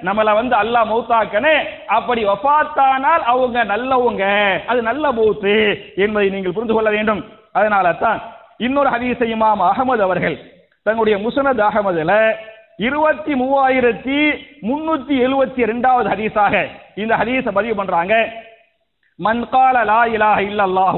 நம்மள வந்து அல்லாஹ் மௌத்தாக்கனே அப்படி வஃபாத்தானால் அவங்க நல்லவங்க அது நல்ல மௌத்து என்பதை நீங்கள் புரிந்து கொள்ள வேண்டும் அதனால தான் இன்னொரு ஹதீஸை இமாம் அகமது அவர்கள் தங்களுடைய முசனத் அகமதுல இருபத்தி மூவாயிரத்தி முன்னூத்தி எழுபத்தி ரெண்டாவது ஹதீஸாக இந்த ஹதீஸை பதிவு பண்றாங்க மன் கால லா இலாஹ இல்லல்லாஹு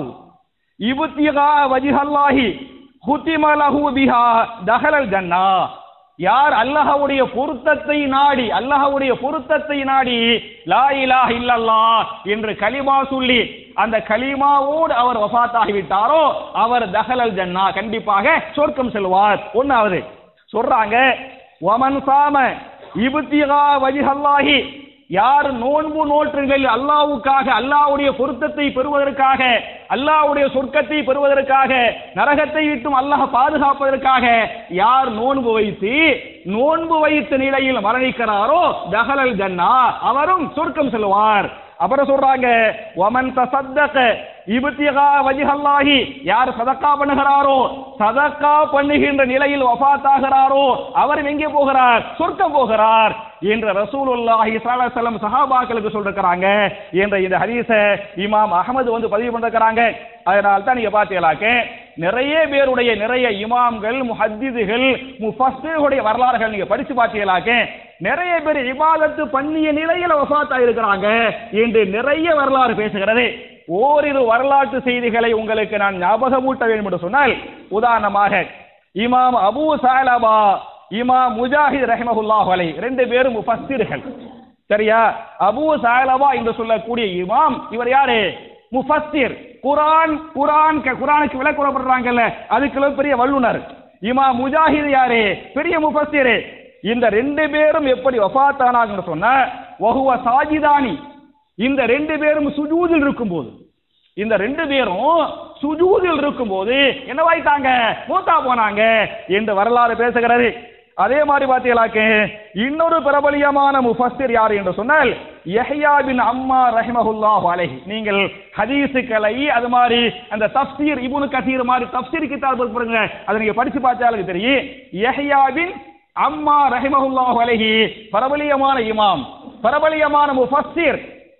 இப்திகா வஜ்ஹல்லாஹி குத்திம லஹு பிஹா தஹலல் ஜன்னா யார் அல்லாஹ்வுடைய பொருத்தத்தை நாடி அல்லாஹ்வுடைய பொருத்தத்தை நாடி லா இலாஹ இல்லல்லாஹ் என்று கலிமா சொல்லி அந்த கலிமாவோடு அவர் வஃபாத்தாகி விட்டாரோ அவர் தஹலல் ஜன்னா கண்டிப்பாக சொர்க்கம் செல்வார் ஒன்னாவது சொல்றாங்க ஒமன் சாம இப்திகா வஜ்ஹல்லாஹி யார் நோன்பு நோற்றுகள் அல்லாவுக்காக அல்லாவுடைய பொருத்தத்தை பெறுவதற்காக அல்லாவுடைய சொர்க்கத்தை பெறுவதற்காக நரகத்தை விட்டும் அல்லாஹ் பாதுகாப்பதற்காக யார் நோன்பு வைத்து நோன்பு வைத்த நிலையில் மரணிக்கிறாரோ தஹலல் ஜன்னா அவரும் சொர்க்கம் செல்வார் அப்புறம் சொல்றாங்க ஒமன் தசத்தக இபத்தியகா வஜிஹல்லாஹி யார் சதக்கா பண்ணுகிறாரோ சதக்கா பண்ணுகின்ற நிலையில் வஃபாத்தாகிறாரோ அவர் எங்கே போகிறார் சொர்க்கம் போகிறார் என்ற ரசூலுல்லாஹி ஸல்லல்லாஹு அலைஹி வஸல்லம் சஹாபாக்களுக்கு சொல்லிருக்கிறாங்க என்ற இந்த ஹதீஸ இமாம் அகமது வந்து பதிவு பண்ணிருக்கிறாங்க அதனால தான் நீங்க பாத்தீங்களாக்க நிறைய பேருடைய நிறைய இமாம்கள் முஹத்திதுகள் முஃபஸ்ஸிர்களுடைய வரலாறுகள் நீங்க படிச்சு பாத்தீங்களாக்க நிறைய பேர் இபாதத்து பண்ணிய நிலையில வஃபாத்தா இருக்கிறாங்க என்று நிறைய வரலாறு பேசுகிறது ஓரிரு வரலாற்று செய்திகளை உங்களுக்கு நான் ஞாபகமூட்ட வேண்டும் என்று சொன்னால் உதாரணமாக இமாம் அபூ சாலபா இமாம் முஜாஹித் ரஹ்மஹுல்லாஹ் அலை ரெண்டு பேரும் முஃபஸ்ஸிர்கள் சரியா அபூ சாலபா என்று சொல்லக்கூடிய இமாம் இவர் யாரு முஃபஸ்ஸிர் குர்ஆன் குர்ஆன் குர்ஆனுக்கு விளக்குறப்படுறாங்கல்ல அதுக்கு பெரிய வல்லுனர் இமாம் முஜாஹித் யாரு பெரிய முஃபஸ்ஸிர் இந்த ரெண்டு பேரும் எப்படி வஃபாத்தானாங்கன்னு சொன்னா வஹுவ சாஜிதானி இந்த ரெண்டு பேரும் சுஜூதில் இருக்கும்போது இந்த ரெண்டு பேரும் சுஜூதில் இருக்கும்போது என்னவாயிட்டாங்க மூத்தா போனாங்க என்று வரலாறு பேசுகிறது அதே மாதிரி பாத்தீங்களாக்க இன்னொரு பிரபலியமான முஃபஸ்ஸிர் யார் என்று சொன்னால் யஹ்யா பின் அம்மா ரஹிமஹுல்லாஹு அலைஹி நீங்கள் ஹதீஸுக்களை அது மாதிரி அந்த தஃப்சீர் இப்னு கசீர் மாதிரி தஃப்சீர் கிதாப் பாருங்க அதை நீங்க படிச்சு பார்த்தாலும் தெரியும் யஹ்யா பின் அம்மா ரஹிமஹுல்லாஹு அலைஹி பிரபலியமான இமாம் பிரபலியமான முஃபஸ்ஸிர்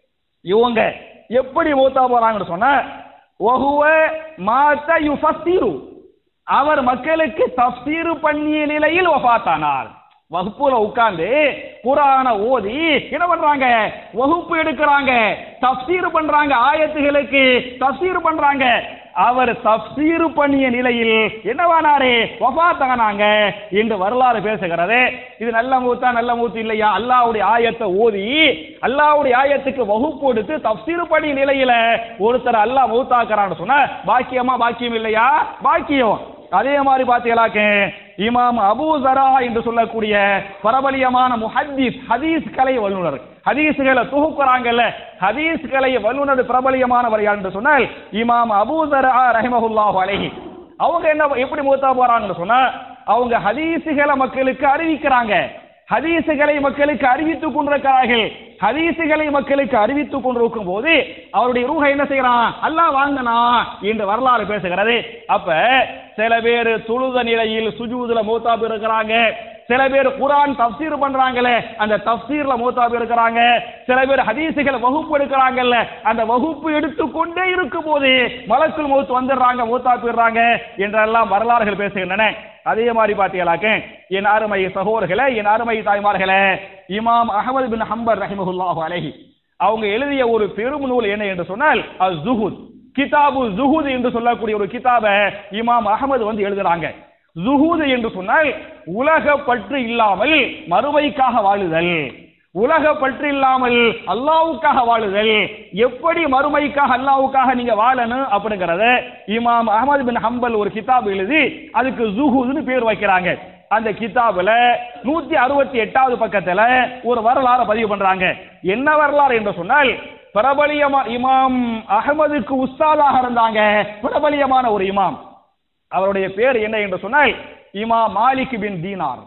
இவங்க எப்படி மூத்தா போறாங்கன்னு சொன்ன ஒஹுவ மாத்த யுஃபஸ்ஸிரு அவர் மக்களுக்கு தஃப்சீர் பண்ணிய நிலையில் வஃபாத்தானார் வகுப்புல உட்கார்ந்து குரான ஓதி என்ன பண்றாங்க வகுப்பு எடுக்கிறாங்க தஃப்சீர் பண்றாங்க ஆயத்துகளுக்கு தஃப்சீர் பண்றாங்க அவர் தஃப்சீர் பண்ணிய நிலையில் என்னவானாரு வஃபாத்தானாங்க என்று வரலாறு பேசுகிறது இது நல்ல மூத்தா நல்ல மூத்து இல்லையா அல்லாஹ்வுடைய ஆயத்தை ஓதி அல்லாஹ்வுடைய ஆயத்துக்கு வகுப்பு எடுத்து தஃப்சீர் பண்ணிய நிலையில ஒருத்தர் அல்லாஹ் மூத்தாக்குறான்னு சொன்னா பாக்கியமா பாக்கியம் இல்லையா பாக்கியம் அதே மாதிரி பாத்தீங்களாக்க இமாம் அபூ ஜரா என்று சொல்லக்கூடிய பிரபலியமான முஹத்தீஸ் ஹதீஸ் கலை வல்லுனர் ஹதீஸ்களை தொகுக்கிறாங்கல்ல ஹதீஸ் கலை வல்லுனர் பிரபலியமானவர் யார் என்று சொன்னால் இமாம் அபூ ஜரா ரஹிமஹுல்லாஹு அலைஹி அவங்க என்ன எப்படி மூத்தா போறாங்கன்னு சொன்னா அவங்க ஹதீஸுகளை மக்களுக்கு அறிவிக்கிறாங்க ஹதீஸுகளை மக்களுக்கு அறிவித்துக் கொண்டிருக்கிறார்கள் ஹதீஸுகளை மக்களுக்கு அறிவித்துக் கொண்டிருக்கும் போது அவருடைய ரூஹ என்ன செய்யறான் அல்லாஹ் வாங்கினா என்று வரலாறு பேசுகிறது அப்ப சில பேர் தொழுத நிலையில் சுஜூதுல மூத்தாப் இருக்கிறாங்க சில பேர் குரான் தஃப்சீர் பண்றாங்கல்ல அந்த தஃப்சீர்ல மூத்தாப் இருக்கிறாங்க சில பேர் ஹதீஸுகளை வகுப்பு எடுக்கிறாங்கல்ல அந்த வகுப்பு எடுத்துக்கொண்டே இருக்கும் போது மலக்குள் மூத்து வந்துடுறாங்க மூத்தாப்பிடுறாங்க என்றெல்லாம் வரலாறுகள் பேசுகின்றன அதே மாதிரி பாத்தீங்களாக்க என் அருமை சகோதரர்களே என் அருமை தாய்மார்களே இமாம் அகமது பின் ஹம்பர் ரஹிமஹுல்லாஹு அலைஹி அவங்க எழுதிய ஒரு பெரும் நூல் என்ன என்று சொன்னால் அஸ் ஜுஹுத் கிதாபு ஜுஹூத் என்று சொல்லக்கூடிய ஒரு கிதாபை இமாம் அகமது வந்து எழுதுறாங்க ஜுஹூத் என்று சொன்னால் உலக பற்று இல்லாமல் மறுமைக்காக வாழுதல் உலக பற்று இல்லாமல் அல்லாவுக்காக வாழுதல் எப்படி மறுமைக்காக அல்லாவுக்காக நீங்க வாழணும் அப்படிங்கறத இமாம் அகமது பின் ஹம்பல் ஒரு கிதாப் எழுதி அதுக்கு ஜுஹூத்னு பேர் வைக்கிறாங்க அந்த கிதாபுல நூத்தி அறுபத்தி எட்டாவது பக்கத்துல ஒரு வரலாறு பதிவு பண்றாங்க என்ன வரலாறு என்று சொன்னால் பிரபலியமா இமாம் அகமதுக்கு உஸ்தாதாக இருந்தாங்க பிரபலியமான ஒரு இமாம் அவருடைய பேர் என்ன என்று சொன்னால் இமாம் மாலிக் பின் தீனார்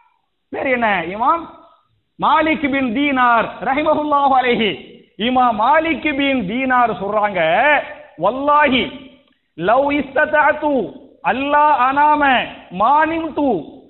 பேர் என்ன இமாம் மாலிக் பின் தீனார் ரஹிமஹுல்லாஹு அலைஹி இமாம் மாலிக் பின் தீனார் சொல்றாங்க வல்லாஹி லவ் இஸ்ததஅது அல்லா அனாம மானிம்து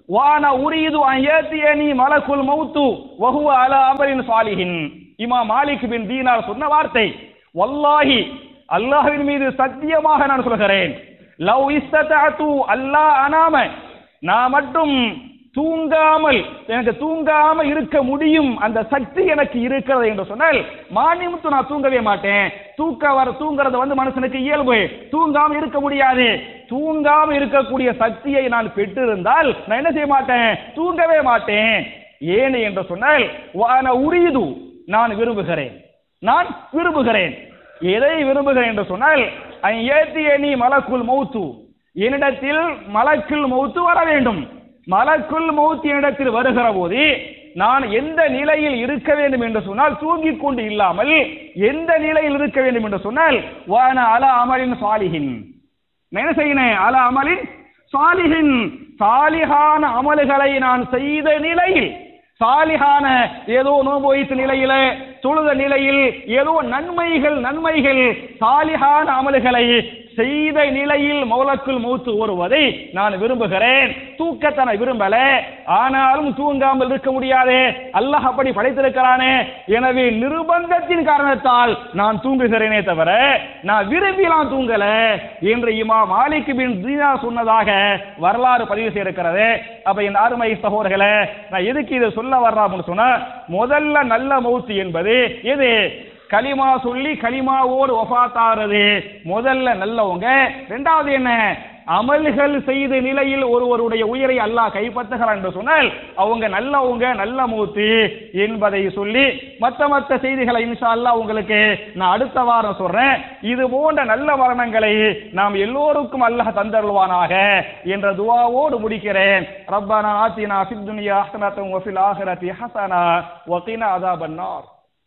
வான உரீது அன் ஏத்தியனி மலக்குல் மௌத்து வஹுவ அலா அமரின் சாலிஹின் இமா மாலிக் பின் தீனார் சொன்ன வார்த்தை வல்லாஹி அல்லாஹ்வின் மீது சத்தியமாக நான் சொல்கிறேன் லவ் இஸ்ததஅது அல்லாஹ் அனாம நான் மட்டும் தூங்காமல் எனக்கு தூங்காம இருக்க முடியும் அந்த சக்தி எனக்கு இருக்கிறது என்று சொன்னால் மானியமுத்து நான் தூங்கவே மாட்டேன் தூக்க வர தூங்குறது வந்து மனுஷனுக்கு இயல்பு தூங்காம இருக்க முடியாது தூங்காம இருக்கக்கூடிய சக்தியை நான் பெற்றிருந்தால் நான் என்ன செய்ய மாட்டேன் தூங்கவே மாட்டேன் ஏன் என்று சொன்னால் வான உரியது நான் விரும்புகிறேன் நான் விரும்புகிறேன் எதை விரும்புகிறேன் என்று சொன்னால் ஏத்திய நீ மலக்குள் மௌத்து என்னிடத்தில் மலக்குள் மௌத்து வர வேண்டும் மலக்குள் மௌத் என்னிடத்தில் வருகிற போது நான் எந்த நிலையில் இருக்க வேண்டும் என்று சொன்னால் தூங்கிக் கொண்டு இல்லாமல் எந்த நிலையில் இருக்க வேண்டும் என்று சொன்னால் வான அல அமலின் சாலிஹின் நான் என்ன செய்யணும் அல அமலின் சாலிஹின் சாலிஹான அமல்களை நான் செய்த நிலையில் சாலிஹான ஏதோ நோன்பு வைத்த நிலையில தொழுத நிலையில் ஏதோ நன்மைகள் நன்மைகள் சாலிஹான அமல்களை செய்த நிலையில் மௌலக்குள் மூத்து வருவதை நான் விரும்புகிறேன் தூக்கத்தை நான் விரும்பல ஆனாலும் தூங்காமல் இருக்க முடியாது அல்லாஹ் அப்படி படைத்திருக்கிறானே எனவே நிர்பந்தத்தின் காரணத்தால் நான் தூங்குகிறேனே தவிர நான் விரும்பிலாம் தூங்கல என்று இமா மாலிக் பின் தீனா சொன்னதாக வரலாறு பதிவு செய்திருக்கிறது அப்ப இந்த அருமை சகோதரர்களே நான் எதுக்கு இதை சொல்ல வர்றான்னு சொன்னா முதல்ல நல்ல மௌத்து என்பது எது கலிமா சொல்லி கலிமாவோடு ஒஃபாத்தாறது முதல்ல நல்லவங்க ரெண்டாவது என்ன அமல்கள் செய்த நிலையில் ஒருவருடைய உயிரை அல்லாஹ் கைப்பற்றுகிறான் என்று சொன்னால் அவங்க நல்லவங்க நல்ல மூத்து என்பதை சொல்லி மற்ற மற்ற செய்திகளை இன்ஷா அல்லாஹ் உங்களுக்கு நான் அடுத்த வாரம் சொல்றேன் இது போன்ற நல்ல மரணங்களை நாம் எல்லோருக்கும் அல்லாஹ் தந்தருள்வானாக என்ற துவாவோடு முடிக்கிறேன் ரப்பனா ஆத்தினா ஃபித் துன்யா ஹஸனத்தன் வஃபில் ஆஹிரத்தி ஹஸனா வகினா அஸாபன் நார்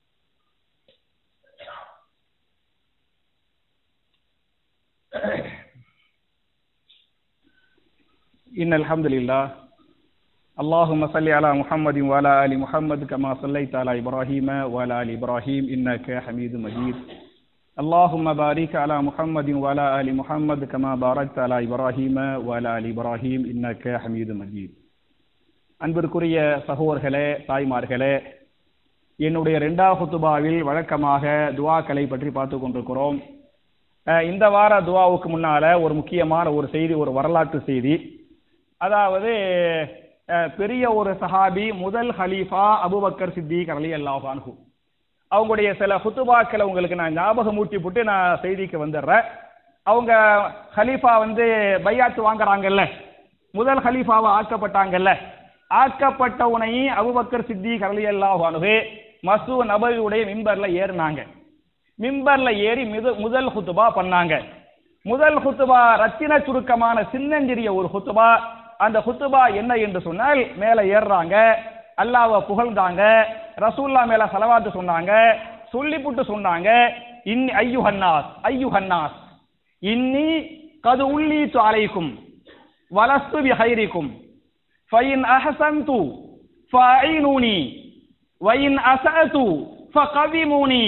إن الحمد لله اللهم صل على محمد وعلى آل محمد كما صليت على إبراهيم وعلى آل إبراهيم إنك حميد مجيد اللهم بارك على محمد وعلى آل محمد كما باركت على إبراهيم وعلى آل إبراهيم إنك حميد مجيد அன்பிற்குரிய சகோதர்களே தாய்மார்களே என்னுடைய இரண்டாவது குத்துபாவில் வழக்கமாக துவாக்களை பற்றி பார்த்து கொண்டிருக்கிறோம் அஹ் இந்த வார துவாவுக்கு முன்னால ஒரு முக்கியமான ஒரு செய்தி ஒரு வரலாற்று செய்தி அதாவது அஹ், பெரிய ஒரு சஹாபி முதல் ஹலீஃபா அபுபக்கர் சித்திக் அலி அல்லாஹ் அன்ஹு அவங்களுடைய சில ஹுத்துபாக்களை உங்களுக்கு நான் ஞாபகம் ஊட்டி போட்டு நான் செய்திக்கு வந்துடுறேன் அவங்க ஹலீஃபா வந்து பையாத்து வாங்குறாங்கல்ல முதல் ஹலீஃபாவை ஆக்கப்பட்டாங்கல்ல ஆக்கப்பட்ட உனையே அபுபக்கர் சித்திக் அலி அல்லாஹ் அன்ஹு மசூ நபவியுடைய மிம்பர்ல ஏறினாங்க மிம்பர்ல ஏறி மிது- முதல் ஹுத்துபா பண்ணாங்க முதல் ஹுத்துபா ரத்தின சுருக்கமான சின்னஞ்சிறிய ஒரு ஹுத்துபா அந்த ஹுத்துபா என்ன என்று சொன்னால் மேல ஏறுறாங்க அல்லாஹ்வை புகழ்ந்தாங்க ரசூல்லா மேல சலவாத்து சொன்னாங்க சொல்லிப்புட்டு சொன்னாங்க இன் ஐயுஹன்னாஸ் ஐயுஹன்னாஸ் இன்னி கது உள்ளீத்து அலைக்கும் வலஸ்து பிஹைரிக்கும் ஃபைன் அஹசன்து ஃபஐனூனி وإن أسأت فقوموني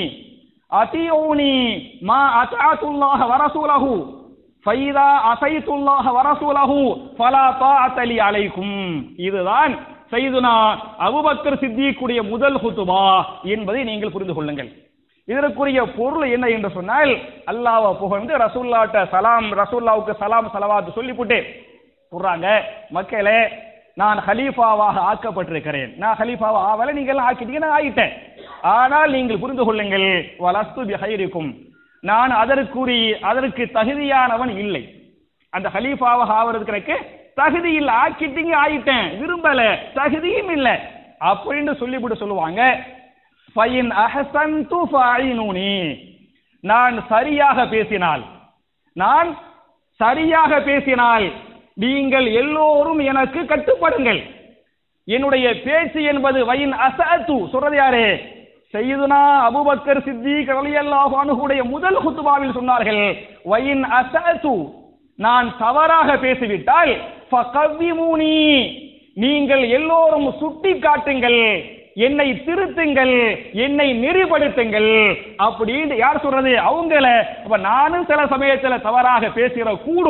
أطيعوني ما أطعت الله ورسوله فإذا أطيت الله ورسوله فلا طاعة لي عليكم இதுதான் செய்துனா அபுபக்கர் சித்திக்குடைய முதல் ஹுத்துபா என்பதை நீங்கள் புரிந்து கொள்ளுங்கள் இதற்குரிய பொருள் என்ன என்று சொன்னால் அல்லாஹ்வை புகழ்ந்து ரசூல்லாட்ட சலாம் ரசூல்லாவுக்கு சலாம் சலவாத்து சொல்லிவிட்டு சொல்றாங்க மக்களே நான் ஹலீஃபாவாக ஆக்கப்பட்டிருக்கிறேன் நான் ஹலீஃபாவா ஆவல நீங்கள் எல்லாம் ஆக்கிட்டீங்க நான் ஆகிட்டேன் ஆனால் நீங்கள் புரிந்து கொள்ளுங்கள் வலஸ்து பிஹைரிக்கும் நான் அதற்குரி அதற்கு தகுதியானவன் இல்லை அந்த ஹலீஃபாவாக ஆவறதுக்கு எனக்கு தகுதி இல்லை ஆக்கிட்டீங்க ஆயிட்டேன் விரும்பல தகுதியும் இல்லை அப்படின்னு சொல்லிவிட்டு சொல்லுவாங்க ஃபைன் அஹசன்து ஃபஐனூனி நான் சரியாக பேசினால் நான் சரியாக பேசினால் நீங்கள் எல்லோரும் எனக்கு கட்டுப்படுங்கள் என்னுடைய பேச்சு என்பது வயின் அசத்து சொல்றது யாரு செய்யுதுனா அபூபக்கர் சித்திக் ரலியல்லாஹு அன்ஹுடைய முதல் ஹுத்துபாவில் சொன்னார்கள் வயின் அசத்து நான் தவறாக பேசிவிட்டால் ஃபகவ்விமூனி நீங்கள் எல்லோரும் சுட்டி காட்டுங்கள் என்னை திருத்துங்கள் என்னை நெறிப்படுத்துங்கள் அப்படின்னு யார் சொல்றது அவங்கள அப்ப நானும் சில சமயத்துல தவறாக பேசுகிற கூடும்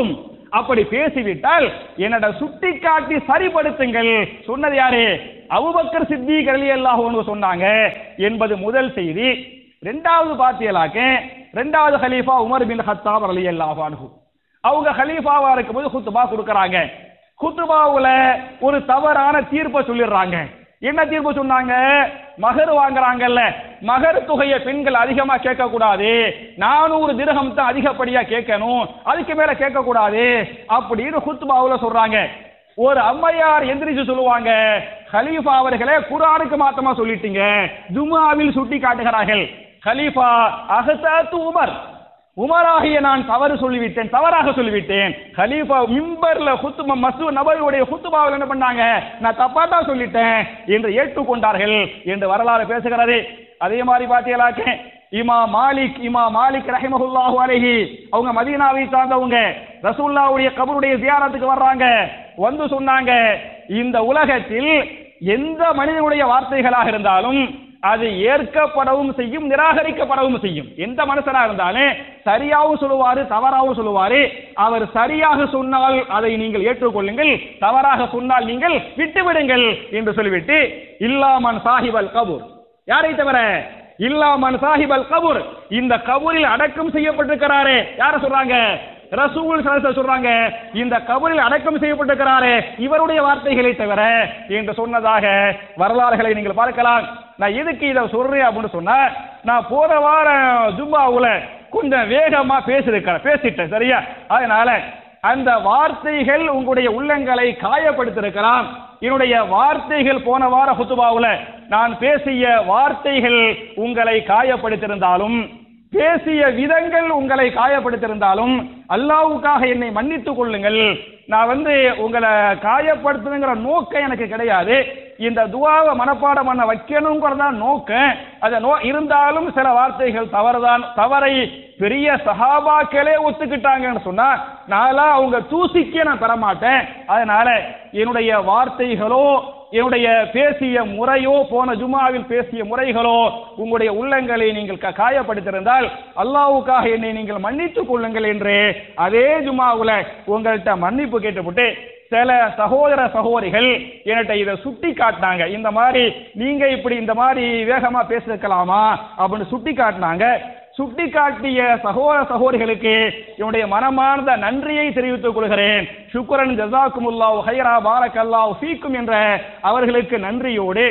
அப்படி பேசிவிட்டால் என்னோட சுட்டி காட்டி சரிப்படுத்துங்கள் சொன்னது யாரு அபூபக்கர் சித்திக் ரலியல்லாஹு அன்ஹு சொன்னாங்க என்பது முதல் செய்தி ரெண்டாவது பாத்தியலாக்க ரெண்டாவது ஹலீஃபா உமர் பின் ஹத்தாப் ரலியல்லாஹு அன்ஹு அவங்க ஹலீஃபாவா இருக்கும்போது குத்துபா கொடுக்கறாங்க குத்துபாவுல ஒரு தவறான தீர்ப்பை சொல்லிடுறாங்க என்ன தீர்ப்பு சொன்னாங்க மகர் வாங்குறாங்கல்ல மகர் தொகையை பெண்கள் அதிகமா கேட்க கூடாது நானூறு திரகம் தான் அதிகப்படியா கேட்கணும் அதுக்கு மேல கேட்க கூடாது அப்படின்னு குத்துபாவுல சொல்றாங்க ஒரு அம்மையார் எந்திரிச்சு சொல்லுவாங்க ஹலீஃபா அவர்களே குரானுக்கு மாத்தமா சொல்லிட்டீங்க ஜும்மாவில் சுட்டி காட்டுகிறார்கள் ஹலீஃபா அகசாத்து உமர் உமராகிய நான் தவறு சொல்லிவிட்டேன் தவறாக சொல்லிவிட்டேன் ஹலீஃபா மிம்பர்ல குத்துபா மசூ நபருடைய குத்துபாவில் என்ன பண்ணாங்க நான் தப்பா தான் சொல்லிட்டேன் என்று ஏற்றுக்கொண்டார்கள் என்று வரலாறு பேசுகிறது அதே மாதிரி பாத்தீங்களாக்க இமா மாலிக் இமா மாலிக் ரஹிமஹுல்லாஹு அலைஹி அவங்க மதீனாவை சார்ந்தவங்க ரசூல்லாவுடைய கபருடைய ஜியாரத்துக்கு வர்றாங்க வந்து சொன்னாங்க இந்த உலகத்தில் எந்த மனிதனுடைய வார்த்தைகளாக இருந்தாலும் அது ஏற்கப்படவும் செய்யும் நிராகரிக்கப்படவும் செய்யும் எந்த மனுஷனா இருந்தாலும் சரியாகவும் சொல்லுவாரு தவறாகவும் சொல்லுவாரு அவர் சரியாக சொன்னால் அதை நீங்கள் ஏற்றுக்கொள்ளுங்கள் தவறாக சொன்னால் நீங்கள் விட்டுவிடுங்கள் என்று சொல்லிவிட்டு இல்லாமன் சாஹிபல் கபூர் யாரை தவிர இல்லாமன் சாஹிபல் கபூர் இந்த கபூரில் அடக்கம் செய்யப்பட்டிருக்கிறாரே யார சொல்றாங்க ரசூல் ஸல்லல்லாஹு சொல்றாங்க இந்த கபரில் அடக்கம் செய்யப்பட்டிருக்கிறாரே இவருடைய வார்த்தைகளை தவிர என்று சொன்னதாக வரலாறுகளை நீங்கள் பார்க்கலாம் நான் எதுக்கு இதை சொல்றேன் அப்படின்னு சொன்னா நான் போன வாரம் ஜும்மாவுல கொஞ்சம் வேகமா பேசியிருக்கிறேன் பேசிட்டேன் சரியா அதனால அந்த வார்த்தைகள் உங்களுடைய உள்ளங்களை காயப்படுத்திருக்கலாம் என்னுடைய வார்த்தைகள் போன வார ஹுத்துபாவுல நான் பேசிய வார்த்தைகள் உங்களை காயப்படுத்தியிருந்தாலும் பேசிய விதங்கள் உங்களை காயப்படுத்தியிருந்தாலும் அல்லாவுக்காக என்னை மன்னித்துக் கொள்ளுங்கள் நான் வந்து உங்களை காயப்படுத்துங்கிற நோக்கம் எனக்கு கிடையாது இந்த துவாவை மனப்பாடம் பண்ண வைக்கணுங்கிறதா நோக்கம் அது நோ இருந்தாலும் சில வார்த்தைகள் தவறுதான் தவறை பெரிய சஹாபாக்களே ஒத்துக்கிட்டாங்கன்னு சொன்னா நாளா அவங்க தூசிக்கே நான் தர மாட்டேன் அதனால என்னுடைய வார்த்தைகளோ என்னுடைய பேசிய முறையோ போன ஜுமாவில் பேசிய முறைகளோ உங்களுடைய உள்ளங்களை நீங்கள் க- காயப்படுத்தியிருந்தால் அல்லாஹ்வுக்காக என்னை நீங்கள் மன்னித்துக் கொள்ளுங்கள் என்று அதே ஜுமாவுல உங்கள்கிட்ட மன்னிப்பு கேட்டுவிட்டு சில சகோதர சகோதரிகள் என்கிட்ட இதை சுட்டி காட்டினாங்க இந்த மாதிரி நீங்க இப்படி இந்த மாதிரி வேகமா பேசிருக்கலாமா அப்படின்னு சுட்டி காட்டினாங்க சுட்டி காட்டிய சகோதர சகோதரிகளுக்கு என்னுடைய மனமார்ந்த நன்றியை தெரிவித்துக் கொள்கிறேன் சுக்ரன் ஜசாக்குமுல்லாஹ் ஹைரா பாரக்கல்லாஹ் ஃபீக்கும் என்ற அவர்களுக்கு நன்றியோடு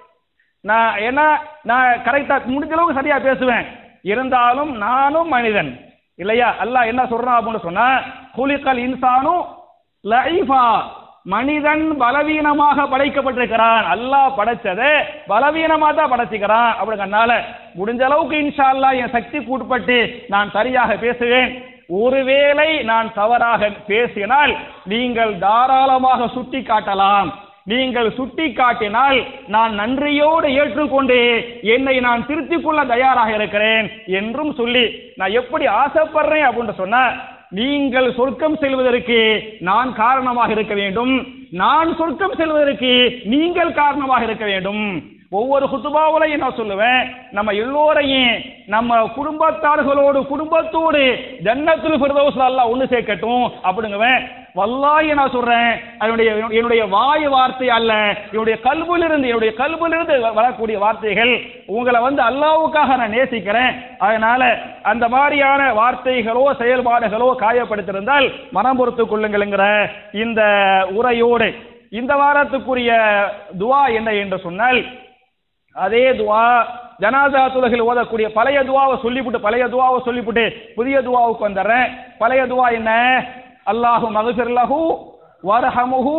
நான் என்ன நான் கரெக்டா முடிஞ்ச அளவுக்கு சரியா பேசுவேன் இருந்தாலும் நானும் மனிதன் இல்லையா அல்லாஹ் என்ன சொல்றான் அப்படின்னு சொன்னா குலிக்கல் இன்சானு லைஃபா மனிதன் பலவீனமாக படைக்கப்பட்டிருக்கிறான் அல்லாஹ் படைச்சதை பலவீனமா தான் படைச்சுக்கிறான் அப்படிங்கறனால முடிஞ்ச அளவுக்கு இன்ஷா அல்லாஹ் என் சக்திக்கு உட்பட்டு நான் சரியாக பேசுவேன் ஒருவேளை நான் தவறாக பேசினால் நீங்கள் தாராளமாக சுட்டி காட்டலாம் நீங்கள் சுட்டி காட்டினால் நான் நன்றியோடு ஏற்றுக்கொண்டு என்னை நான் திருத்திக் கொள்ள தயாராக இருக்கிறேன் என்றும் சொல்லி நான் எப்படி ஆசைப்படுறேன் அப்படின்னு சொன்னா நீங்கள் சொர்க்கம் செல்வதற்கு நான் காரணமாக இருக்க வேண்டும் நான் சொர்க்கம் செல்வதற்கு நீங்கள் காரணமாக இருக்க வேண்டும் ஒவ்வொரு குத்துபாவிலையும் நான் சொல்லுவேன் நம்ம எல்லோரையும் நம்ம குடும்பத்தார்களோடு குடும்பத்தோடு ஜன்னத்துல் ஃபிர்தௌஸ்ல அல்லாஹ் ஒண்ணு சேர்க்கட்டும் அப்படிங்குவேன் வல்லாஹி நான் சொல்றேன் அதனுடைய என்னுடைய வாய் வார்த்தை அல்ல என்னுடைய கல்விலிருந்து என்னுடைய கல்விலிருந்து வரக்கூடிய வார்த்தைகள் உங்களை வந்து அல்லாவுக்காக நான் நேசிக்கிறேன் அதனால அந்த மாதிரியான வார்த்தைகளோ செயல்பாடுகளோ காயப்படுத்திருந்தால் மனம் பொறுத்துக் கொள்ளுங்கள்ங்கிற இந்த உரையோடு இந்த வாரத்துக்குரிய துவா என்ன என்று சொன்னால் அதே துவா ஜனாசா துலகில் ஓதக்கூடிய பழைய துவாவை சொல்லிவிட்டு பழைய துவாவை சொல்லிவிட்டு புதிய துவாவுக்கு வந்துடுறேன் பழைய துவா என்ன அல்லாஹு மகசிர்லஹு வர்ஹமுஹு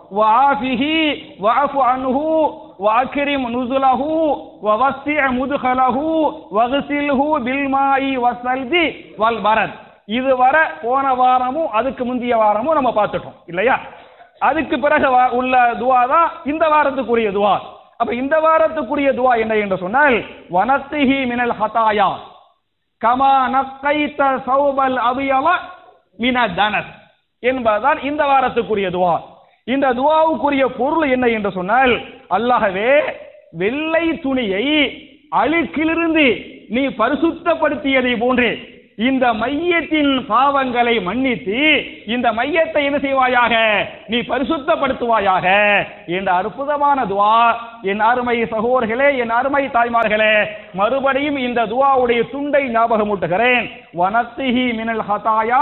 வஆஃபிஹி வஅஃபு அன்ஹு வஅக்ரிம் நுசுலஹு வவஸ்ஸி முதுகலஹு வக்சில்ஹு பில்மாஇ வஸ்ஸல்ஜி வல் பரத் இது வர போன வாரமும் அதுக்கு முந்தைய வாரமும் நம்ம பார்த்துட்டோம் இல்லையா அதுக்கு பிறகு வ- உள்ள துவா தான் இந்த வாரத்துக்குரிய துவா அப்ப இந்த வாரத்துக்குரிய துவா என்ன என்று சொன்னால் வனத்திஹி மினல் ஹதாயா கமா நக்கைத்த சௌபல் அபியல மின தனஸ் என்பதுதான் இந்த வாரத்துக்குரிய துவா இந்த துவாவுக்குரிய பொருள் என்ன என்று சொன்னால் அல்லாஹ்வே வெள்ளை துணியை அழுக்கிலிருந்து நீ பரிசுத்தப்படுத்தியதை போன்று இந்த மையத்தின் பாவங்களை மன்னித்து இந்த மையத்தை என்ன செய்வாயாக நீ பரிசுத்தப்படுத்துவாயாக என்ற அற்புதமான துவா என் அருமை சகோதரர்களே என் அருமை தாய்மார்களே மறுபடியும் இந்த துவாவுடைய துண்டை ஞாபகமூட்டுகிறேன் வனத்திஹி மினல் ஹதாயா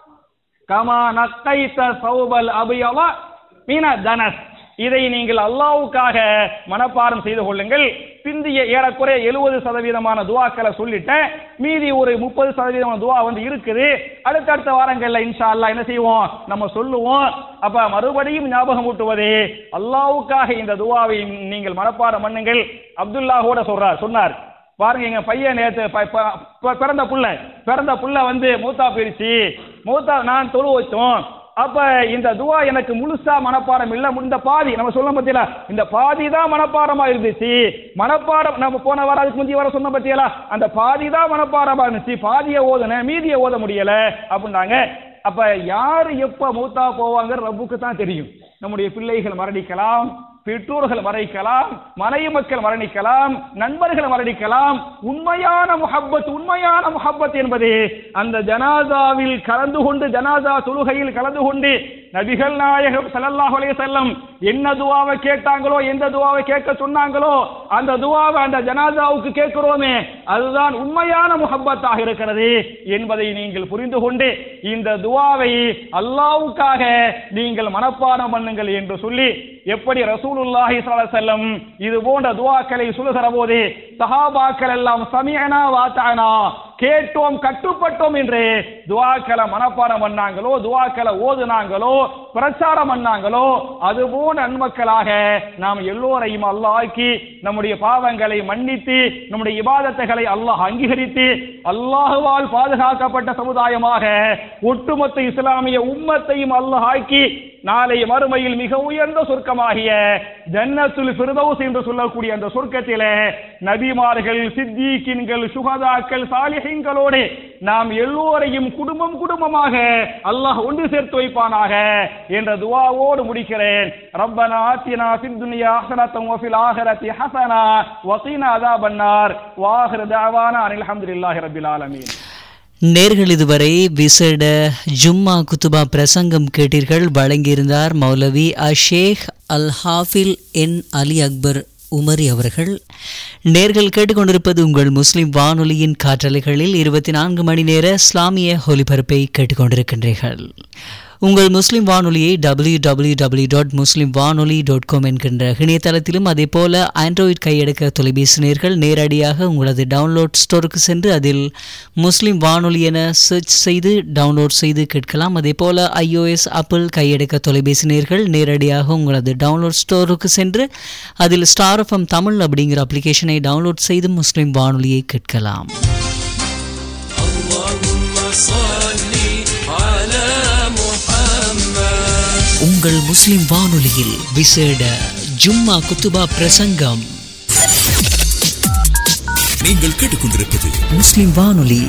கமா நக்கைத்த சௌபல் அபியவ மீன தனஸ் இதை நீங்கள் அல்லாவுக்காக மனப்பாடம் செய்து கொள்ளுங்கள் பிந்திய ஏறக்குறைய எழுபது சதவீதமான துவாக்களை சொல்லிட்டேன் மீதி ஒரு முப்பது சதவீதமான துவா வந்து இருக்குது அடுத்தடுத்த வாரங்கள்ல இன்ஷா அல்லாஹ் என்ன செய்வோம் நம்ம சொல்லுவோம் அப்ப மறுபடியும் ஞாபகம் ஊட்டுவது அல்லாவுக்காக இந்த துவாவை நீங்கள் மனப்பாடம் பண்ணுங்கள் அப்துல்லா கூட சொல்றார் சொன்னார் பாருங்க எங்க பையன் நேத்து ப- ப- ப- பிறந்த புள்ள பிறந்த புள்ள வந்து மூத்தா போயிருச்சு மூத்தா நான் தொழு வச்சோம் அப்ப இந்த துவா எனக்கு முழுசா மனப்பாடம் இல்ல இந்த பாதி நம்ம சொல்ல பத்தியல இந்த பாதி தான் மனப்பாடமா இருந்துச்சு மனப்பாடம் நம்ம போன வாரம் அதுக்கு முந்தைய வர சொன்ன பத்தியல அந்த பாதி தான் மனப்பாடமா இருந்துச்சு பாதியை ஓதுனேன் மீதியை ஓத முடியல அப்படின்னாங்க அப்ப யாரு எப்ப மூத்தா போவாங்க ரப்புக்கு தான் தெரியும் நம்முடைய பிள்ளைகள் மரணிக்கலாம் பெற்றோர்கள் மரணிக்கலாம் மனைவி மக்கள் மரணிக்கலாம் நண்பர்கள் மரணிக்கலாம் உண்மையான முஹப்பத் உண்மையான முஹப்பத் என்பது அந்த ஜனாதாவில் கலந்து கொண்டு ஜனாதா தொழுகையில் கலந்து கொண்டு நபிகள் நாயகம் ஸல்லல்லாஹு அலைஹி வஸல்லம் என்ன துவாவை கேட்டாங்களோ எந்த துவாவை கேட்க சொன்னாங்களோ அந்த துவாவை அந்த ஜனாதாவுக்கு கேட்கிறோமே அதுதான் உண்மையான முஹப்பத்தாக இருக்கிறது என்பதை நீங்கள் புரிந்து கொண்டு இந்த துவாவை அல்லாஹ்வுக்காக நீங்கள் மனப்பாடம் பண்ணுங்கள் என்று சொல்லி எப்படி ரசூலுல்லாஹி ஸல்லல்லாஹு அலைஹி வஸல்லம் இது போன்ற துஆக்களை சொல்லுகிற போது சஹாபாக்கள் எல்லாம் சமிஅனா வாத்தனா கேட்டோம் கட்டுப்பட்டோம் என்று துஆக்களை மனப்பாடம் பண்ணாங்களோ துஆக்களை ஓதுனாங்களோ பிரச்சாரம் பண்ணாங்களோ அது போன்ற நன்மக்களாக நாம் எல்லோரையும் அல்லாஹ் ஆக்கி நம்முடைய பாவங்களை மன்னித்து நம்முடைய இபாதத்துகளை அல்லாஹ் அங்கீகரித்து அல்லாஹுவால் பாதுகாக்கப்பட்ட சமுதாயமாக ஒட்டுமொத்த இஸ்லாமிய உம்மத்தையும் அல்லாஹ் ஆக்கி நாளை மறுமையில் மிக உயர்ந்த சொர்க்கமாகிய ஜன்னத்துல் ஃபிர்தௌஸ் என்று சொல்லக்கூடிய அந்த சொர்க்கத்திலே நபிமார்கள் சித்தீக்கின்கள் சுகதாக்கள் சாலிஹீன்களோடு நாம் எல்லோரையும் குடும்பம் குடும்பமாக அல்லாஹ் ஒன்று சேர்த்து வைப்பானாக என்ற துவாவோடு முடிக்கிறேன் ரப்பனா ஆத்தினா ஃபித் துன்யா ஹஸனத்தம் வஃபில் ஆஹிரத்தி ஹஸனா வகீனா அஸாபன்னார் வாஹிரு தஅவானா அனில் ஹம்துலில்லாஹி ரப்பில் ஆலமீன் நேர்கள் இதுவரை விசேட ஜும்மா குத்துபா பிரசங்கம் கேட்டீர்கள் வழங்கியிருந்தார் மௌலவி அஷேக் அல் ஹாஃபில் என் அலி அக்பர் உமரி அவர்கள் நேர்கள் கேட்டுக்கொண்டிருப்பது உங்கள் முஸ்லிம் வானொலியின் காற்றலைகளில் இருபத்தி நான்கு மணி நேர இஸ்லாமிய ஒலிபரப்பை கேட்டுக்கொண்டிருக்கின்றீர்கள் உங்கள் முஸ்லிம் வானொலியை W W W dot Muslim Vanoli dot com என்கின்ற இணையதளத்திலும் அதே போல ஆண்ட்ராய்ட் கையடக்க தொலைபேசி நேர்கள் நேரடியாக உங்களது டவுன்லோட் ஸ்டோருக்கு சென்று அதில் முஸ்லிம் வானொலி என சர்ச் செய்து டவுன்லோட் செய்து கேட்கலாம் அதே போல ஐஓஎஸ் ஆப்பிள் கையடக்க தொலைபேசி நேர்கள் நேரடியாக உங்களது டவுன்லோட் ஸ்டோருக்கு சென்று அதில் ஸ்டார் எஃப்எம் தமிழ் அப்படிங்கிற அப்ளிகேஷனை டவுன்லோட் செய்து முஸ்லிம் வானொலியை கேட்கலாம் اللهم صل على محمد உங்கள் முஸ்லிம் வானொலியில் விசேட ஜும்மா குத்துபா பிரசங்கம் நீங்கள் கேட்டுக்கொண்டிருப்பது முஸ்லிம் வானொலி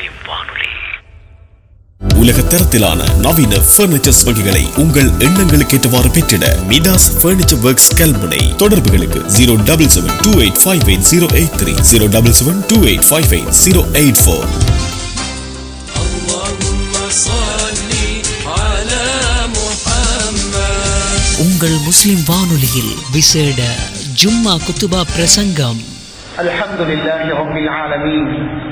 உலக தரத்திலான நவீன பர்னிச்சர்ஸ் வகைகளை உங்கள் எண்ணங்களுக்கு ஏற்றவாறு பெற்றிட மிதாஸ் பர்னிச்சர் ஒர்க்ஸ் கல்முனை தொடர்புகளுக்கு zero double seven two eight five eight zero eight three zero double seven two eight five eight zero eight four اللهم صل على محمد உங்கள் முஸ்லிம் வானொலியில் விசேட ஜும்மா குத்துபா பிரசங்கம் الحمد لله رب العالمين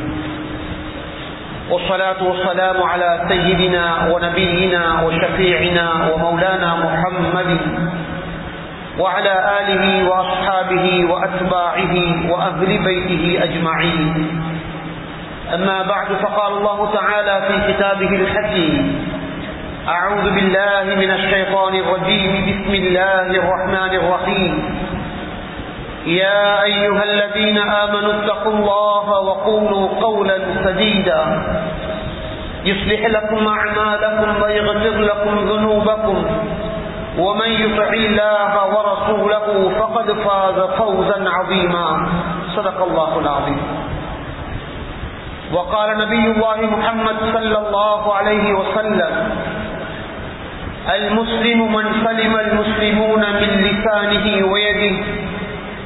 والصلاة والسلام على سيدنا ونبينا وشفيعنا ومولانا محمد وعلى آله وأصحابه وأتباعه وأهل بيته أجمعين أما بعد فقال الله تعالى في كتابه الحكيم أعوذ بالله من الشيطان الرجيم بسم الله الرحمن الرحيم يا أيها الذين آمنوا اتقوا الله وقولوا قولا سديدا يصلح لكم أعمالكم ويغفر لكم ذنوبكم ومن يطع الله ورسوله فقد فاز فوزا عظيما صدق الله العظيم وقال نبي الله محمد صلى الله عليه وسلم المسلم من سلم المسلمون من لسانه ويده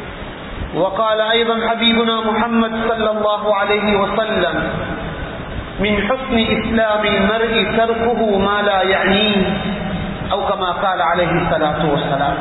وقال أيضا حبيبنا محمد صلى الله عليه وسلم من حسن إسلام المرء تركه ما لا يعنيه أو كما قال عليه الصلاة والسلام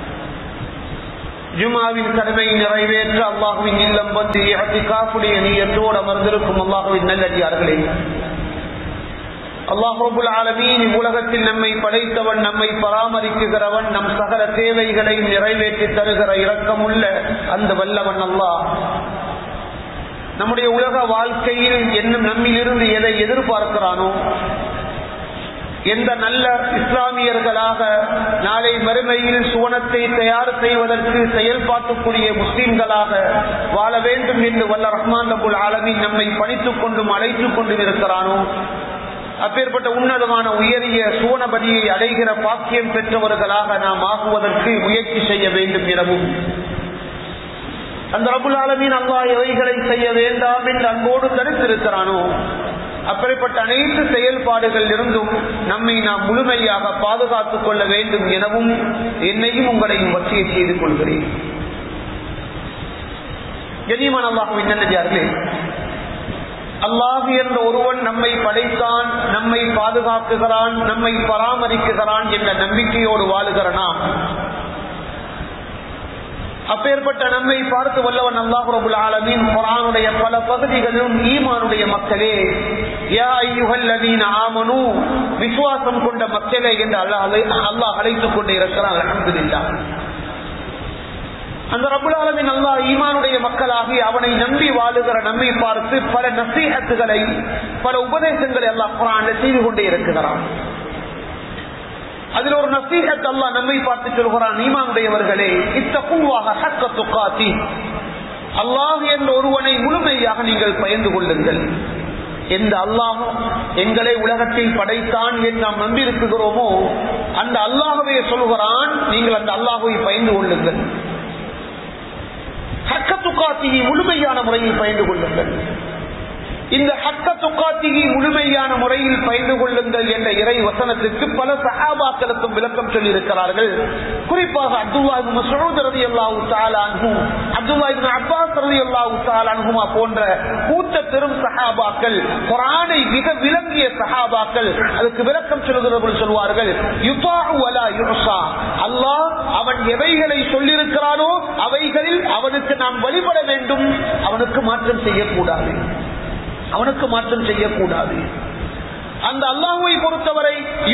ஜுமாவின் கடமை நிறைவேற்ற அல்லாஹுவின் இல்லம் வந்து காப்புடைய நீயத்தோடு அமர்ந்திருக்கும் அல்லாஹுவின் நல்லடியார்களே அல்லாஹ் ரபுல் ஆலமீன் உலகத்தில் நம்மை படைத்தவன் நம்மை பராமரிக்குகிறவன் நம் சகல தேவைகளை நிறைவேற்றி தருகிற இரக்கமுள்ள அந்த வல்லவன் அல்லாஹ் நம்முடைய உலக வாழ்க்கையில் என்னும் நம்மிலிருந்து எதை எதிர்பார்க்கிறானோ எந்த நல்ல இஸ்லாமியர்களாக நாளை மறுமையில் சுவனத்தை தயார் செய்வதற்கு செயல்பாட்டுக்குரிய முஸ்லிம்களாக வாழ வேண்டும் என்று வல்ல ரஹ்மான் அபுல் ஆலமின் நம்மை பணித்துக் கொண்டும் அழைத்துக் கொண்டும் இருக்கிறானோ அப்பேற்பட்ட உன்னதமான உயரிய சுவனபதியை அடைகிற பாக்கியம் பெற்றவர்களாக நாம் ஆகுவதற்கு முயற்சி செய்ய வேண்டும் எனவும் அந்த ரபுல் ஆலமீன் அல்லா எவைகளை செய்ய வேண்டாம் என்று அன்போடு தடுத்திருக்கிறானோ அப்படிப்பட்ட அனைத்து செயல்பாடுகள் இருந்தும் நம்மை நாம் முழுமையாக பாதுகாத்துக் கொள்ள வேண்டும் எனவும் என்னையும் உங்களையும் வச்சியை செய்து கொள்கிறேன் கனிமன் அல்லாஹுவின் நல்லதார்களே அல்லாஹு என்ற ஒருவன் நம்மை படைத்தான் நம்மை பாதுகாக்குகிறான் நம்மை பராமரிக்குகிறான் என்ற நம்பிக்கையோடு வாழுகிற நாம் அப்பேற்பட்ட நம்மை பார்த்து வல்லவன் அல்லாஹ் ரபுல் ஆலமீன் குரானுடைய பல பகுதிகளிலும் ஈமானுடைய மக்களே யா ஐயுகல்லதீன ஆமனு விசுவாசம் கொண்ட மக்களே என்று அல்லாஹ் அல்லாஹ் அழைத்துக் கொண்டே இருக்கிறான் அலமதுல்லா அந்த ரபுல் ஆலமின் அல்லாஹ் ஈமானுடைய மக்களாகி அவனை நம்பி வாழுகிற நம்மை பார்த்து பல நசீகத்துகளை பல உபதேசங்களை அல்லாஹ் குரான் செய்து கொண்டே இருக்கிறான் அதில் ஒரு நசீகத் அல்லா நம்மை பார்த்து சொல்கிறான் நீமானுடையவர்களே இத்தகுவாக ஹக்க துக்காத்தி அல்லாஹ் என்ற ஒருவனை முழுமையாக நீங்கள் பயந்து கொள்ளுங்கள் எந்த அல்லாஹ் எங்களை உலகத்தில் படைத்தான் என்று நாம் நம்பியிருக்கிறோமோ அந்த அல்லாஹவே சொல்கிறான் நீங்கள் அந்த அல்லாஹுவை பயந்து கொள்ளுங்கள் ஹக்க துக்காத்தியை முழுமையான முறையில் பயந்து கொள்ளுங்கள் இந்த ஹக்க துக்காத்தியை முழுமையான முறையில் பயந்து கொள்ளுங்கள் என்ற இறை வசனத்திற்கு பல சகாபாக்களுக்கும் விளக்கம் சொல்லி இருக்கிறார்கள் குறிப்பாக அப்துல்லா மசூத் ரதி அல்லாஹு தாலான்ஹும் அப்துல்லா இப்னு அப்பாஸ் ரதி அல்லாஹு தாலான்ஹுமா போன்ற கூட்ட பெரும் சகாபாக்கள் குரானை மிக விளங்கிய சகாபாக்கள் அதுக்கு விளக்கம் சொல்லுகிறவர்கள் சொல்வார்கள் யுபாஹு வலா யுஹ்சா அல்லாஹ் அவன் எவைகளை சொல்லியிருக்கிறானோ அவைகளில் அவனுக்கு நாம் வழிபட வேண்டும் அவனுக்கு மாற்றம் செய்யக்கூடாது அவனுக்கு மாற்றம் செய்யக்கூடாது அந்த அல்லாஹுவை பொறுத்தவரை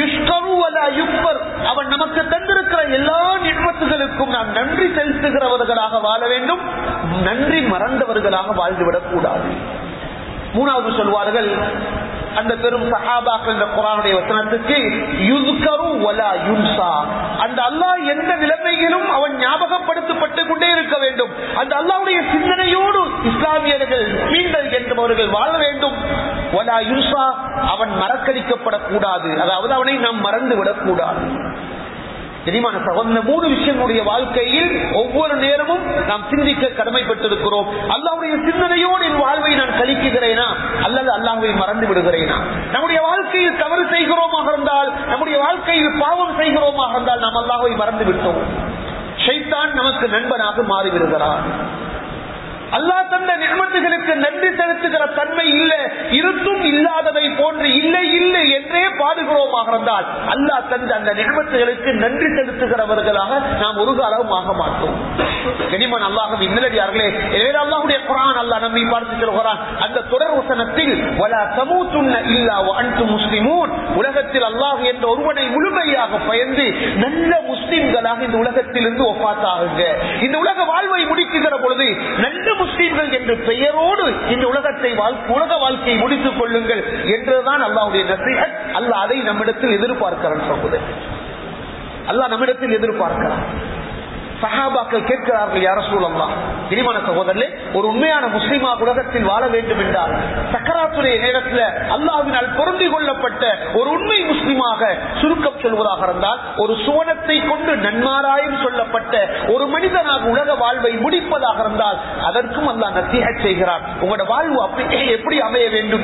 அவன் நமக்கு தந்திருக்கிற எல்லா நிர்மத்துகளுக்கும் நாம் நன்றி செலுத்துகிறவர்களாக வாழ வேண்டும் நன்றி மறந்தவர்களாக வாழ்ந்துவிடக் கூடாது மூணாவது சொல்வார்கள் அந்த பெரும் சஹாபாக்கள் இந்த குரானுடைய வசனத்துக்கு யுஸ்கரு வலா யுன்சா அந்த அல்லாஹ் எந்த நிலைமையிலும் அவன் ஞாபகப்படுத்தப்பட்டு கொண்டே இருக்க வேண்டும் அந்த அல்லாவுடைய சிந்தனையோடு இஸ்லாமியர்கள் மீன்கள் என்பவர்கள் வாழ வேண்டும் வலா யுன்சா அவன் மறக்கடிக்கப்படக்கூடாது அதாவது அவனை நாம் மறந்து விடக்கூடாது தெரியுமான சகோதர மூணு விஷயங்களுடைய வாழ்க்கையில் ஒவ்வொரு நேரமும் நாம் சிந்திக்க கடமைப்பட்டிருக்கிறோம் அல்லாவுடைய சிந்தனையோடு என் வாழ்வை நான் கழிக்குகிறேனா அல்லது அல்லாஹை மறந்து விடுகிறேனா நம்முடைய வாழ்க்கையில் தவறு செய்கிறோமாக இருந்தால் நம்முடைய வாழ்க்கையில் பாவம் செய்கிறோமாக இருந்தால் நாம் அல்லாஹை மறந்து விட்டோம் ஷைத்தான் நமக்கு நண்பனாக மாறிவிடுகிறான் அல்லா தந்த நிர்மத்துகளுக்கு நன்றி செலுத்துகிற தன்மை இல்லை இருந்தும் இல்லாததை போன்று இல்லை இல்லை என்றே பாடுகிறோமாக இருந்தால் அல்லா தந்த அந்த நிர்மத்துகளுக்கு நன்றி செலுத்துகிறவர்களாக நாம் ஒரு காலம் ஆக மாட்டோம் கனிமன் அல்லாஹ் இன்னலடியார்களே எனவே அல்லாஹுடைய குரான் அல்லா நம்மை பார்த்து சொல்கிறான் அந்த தொடர் வசனத்தில் வலா சமூத்துன்ன இல்லா அன்து முஸ்லிமூன் உலகத்தில் அல்லாஹ் என்ற ஒருவனை முழுமையாக பயந்து நல்ல முஸ்லிம்களாக இந்த உலகத்தில் இருந்து ஒப்பாத்தாகுங்க இந்த உலக வாழ்வை முடிக்குகிற பொழுது நல்ல முஸ்லீம்கள் என்ற பெயரோடு இந்த உலகத்தை உலக வாழ்க்கையை முடித்துக் கொள்ளுங்கள் என்றுதான் அல்லாவுடைய நசீகத் அல்ல அதை நம்மிடத்தில் எதிர்பார்க்கிறான் சொல்வது அல்ல நம்மிடத்தில் எதிர்பார்க்கிறான் சஹாபாக்கள் கேட்கிறார்கள் யார சூழல்லாம் இனிமான சகோதரர்களே ஒரு உண்மையான முஸ்லீமாக உலகத்தில் வாழ வேண்டும் என்றால் சக்கராத்துடைய நேரத்தில் அல்லாஹினால் பொருந்தி கொள்ளப்பட்ட ஒரு உண்மை முஸ்லீமாக சுருக்கம் சொல்வதாக இருந்தால் ஒரு சுவனத்தை கொண்டு நன்மாராயம் சொல்லப்பட்ட ஒரு மனிதனாக உலக வாழ்வை முடிப்பதாக இருந்தால் அதற்கும் அல்லாஹ் நசீக செய்கிறார் உங்களோட வாழ்வு அப்படி எப்படி அமைய வேண்டும்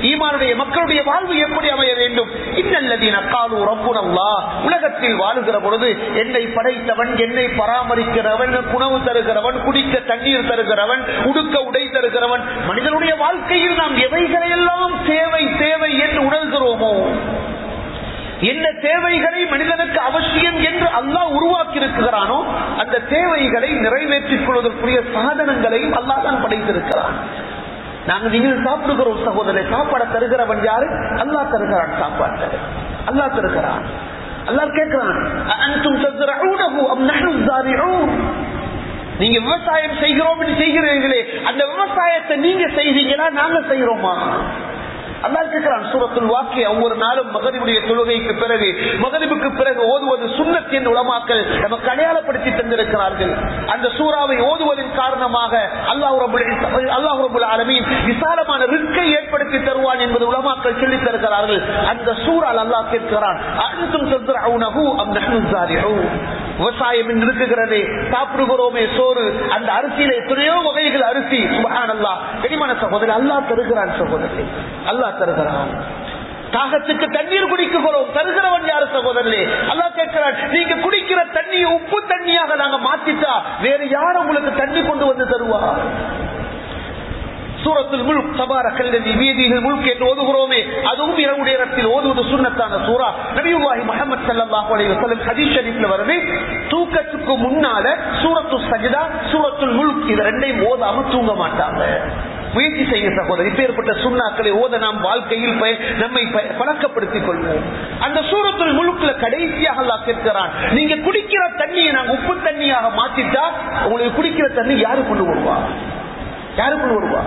ஈமானுடைய மக்களுடைய வாழ்வு எப்படி அமைய வேண்டும் இன்னல்லதீன காலு ரப்புனல்லா உலகத்தில் வாழுகிற பொழுது என்னை படைத்தவன் என்னை பராமரிக்கிறவன் உணவு தருகிறவன் குடிக்க தண்ணீர் தருகிறவன் உடுக்க உடை தருகிறவன் மனிதனுடைய வாழ்க்கையில் நாம் எவைகளையெல்லாம் தேவை தேவை என்று உணர்கிறோமோ என்ன தேவைகளை மனிதனுக்கு அவசியம் என்று அல்லாஹ் உருவாக்கி இருக்கிறானோ அந்த தேவைகளை நிறைவேற்றிக் கொள்வதற்குரிய சாதனங்களையும் அல்லாஹ் தான் படைத்திருக்கிறான் நாங்க நீங்கள் சாப்பிடுகிறோம் சகோதரரை சாப்பாட தருகிறவன் யாரு அல்லாஹ் தருகிறான் சாப்பாட்டை அல்லாஹ் தருகிறான் அல்லாஹ் கேட்கிறான் அன்தும் தஸ்ரஊனஹு அம் நஹ்னு ஸாரிஊன் நீங்க விவசாயம் செய்கிறோம் என்று செய்கிறீர்களே அந்த விவசாயத்தை நீங்க செய்வீங்களா நாங்க செய்யறோமா அல்லாஹ் கேட்கிறான் சூரத்துல் வாக்கிய ஒவ்வொரு நாளும் மகரிபுடைய தொழுகைக்கு பிறகு மகரிபுக்கு பிறகு ஓதுவது சுண்ணத் என்று உலமாக்கள் நமக்கு அடையாளப்படுத்தி தந்திருக்கிறார்கள் அந்த சூறாவை ஓதுவதன் காரணமாக அல்லாஹ் ரபுல் அல்லாஹ் ரபுல் ஆலமீன் விசாலமான ரிக்கை ஏற்படுத்தி தருவான் என்பது உலமாக்கள் சொல்லித் தருகிறார்கள் அந்த சூறால் அல்லாஹ் கேட்கிறான் அன்தும் தஸ்ரஊனஹு அம் நஹ்னு ஸாரிஊன் விவசாயம் என்று இருக்குகிறதே சாப்பிடுகிறோமே சோறு அந்த அரிசியில எத்தனையோ வகைகள் அரிசி சுபஹான் அல்லா கனிமான சகோதரி அல்லாஹ் தருகிறான் சகோதரி அல்லாஹ் தருகிறான் தாகத்துக்கு தண்ணீர் குடிக்கிறோம் தருகிறவன் யாரு சகோதரே அல்லாஹ் கேட்கிறான் நீங்க குடிக்கிற தண்ணியை உப்பு தண்ணியாக நாங்க மாத்திட்டா வேற யார் உங்களுக்கு தண்ணி கொண்டு வந்து தருவா சூரத்தில் முழு சபார கல்லதி வீதிகள் முழுக்க என்று ஓதுகிறோமே அதுவும் இரவு நேரத்தில் ஓதுவது சுண்ணத்தான சூரா நபிவாஹி முகமது சல்லாஹ் அலைவசலம் ஹதீஸ் ஷரீஃப்ல வருது தூக்கத்துக்கு முன்னால சூரத்து சஜிதா சூரத்துல் முழுக் இது ரெண்டையும் ஓதாம தூங்க மாட்டாங்க முயற்சி செய்ய சகோதரி இப்பேற்பட்ட சுண்ணாக்களை ஓத நாம் வாழ்க்கையில் பய- நம்மை ப- பழக்கப்படுத்திக் கொள்வோம் அந்த சூரத்துல் முழுக்குல கடைசியாக அல்லாஹ் கேட்கிறான் நீங்க குடிக்கிற தண்ணியை நாங்க உப்பு தண்ணியாக மாத்திட்டா உங்களுக்கு குடிக்கிற தண்ணி யாரு கொண்டு வருவா யாரு கொண்டு வருவா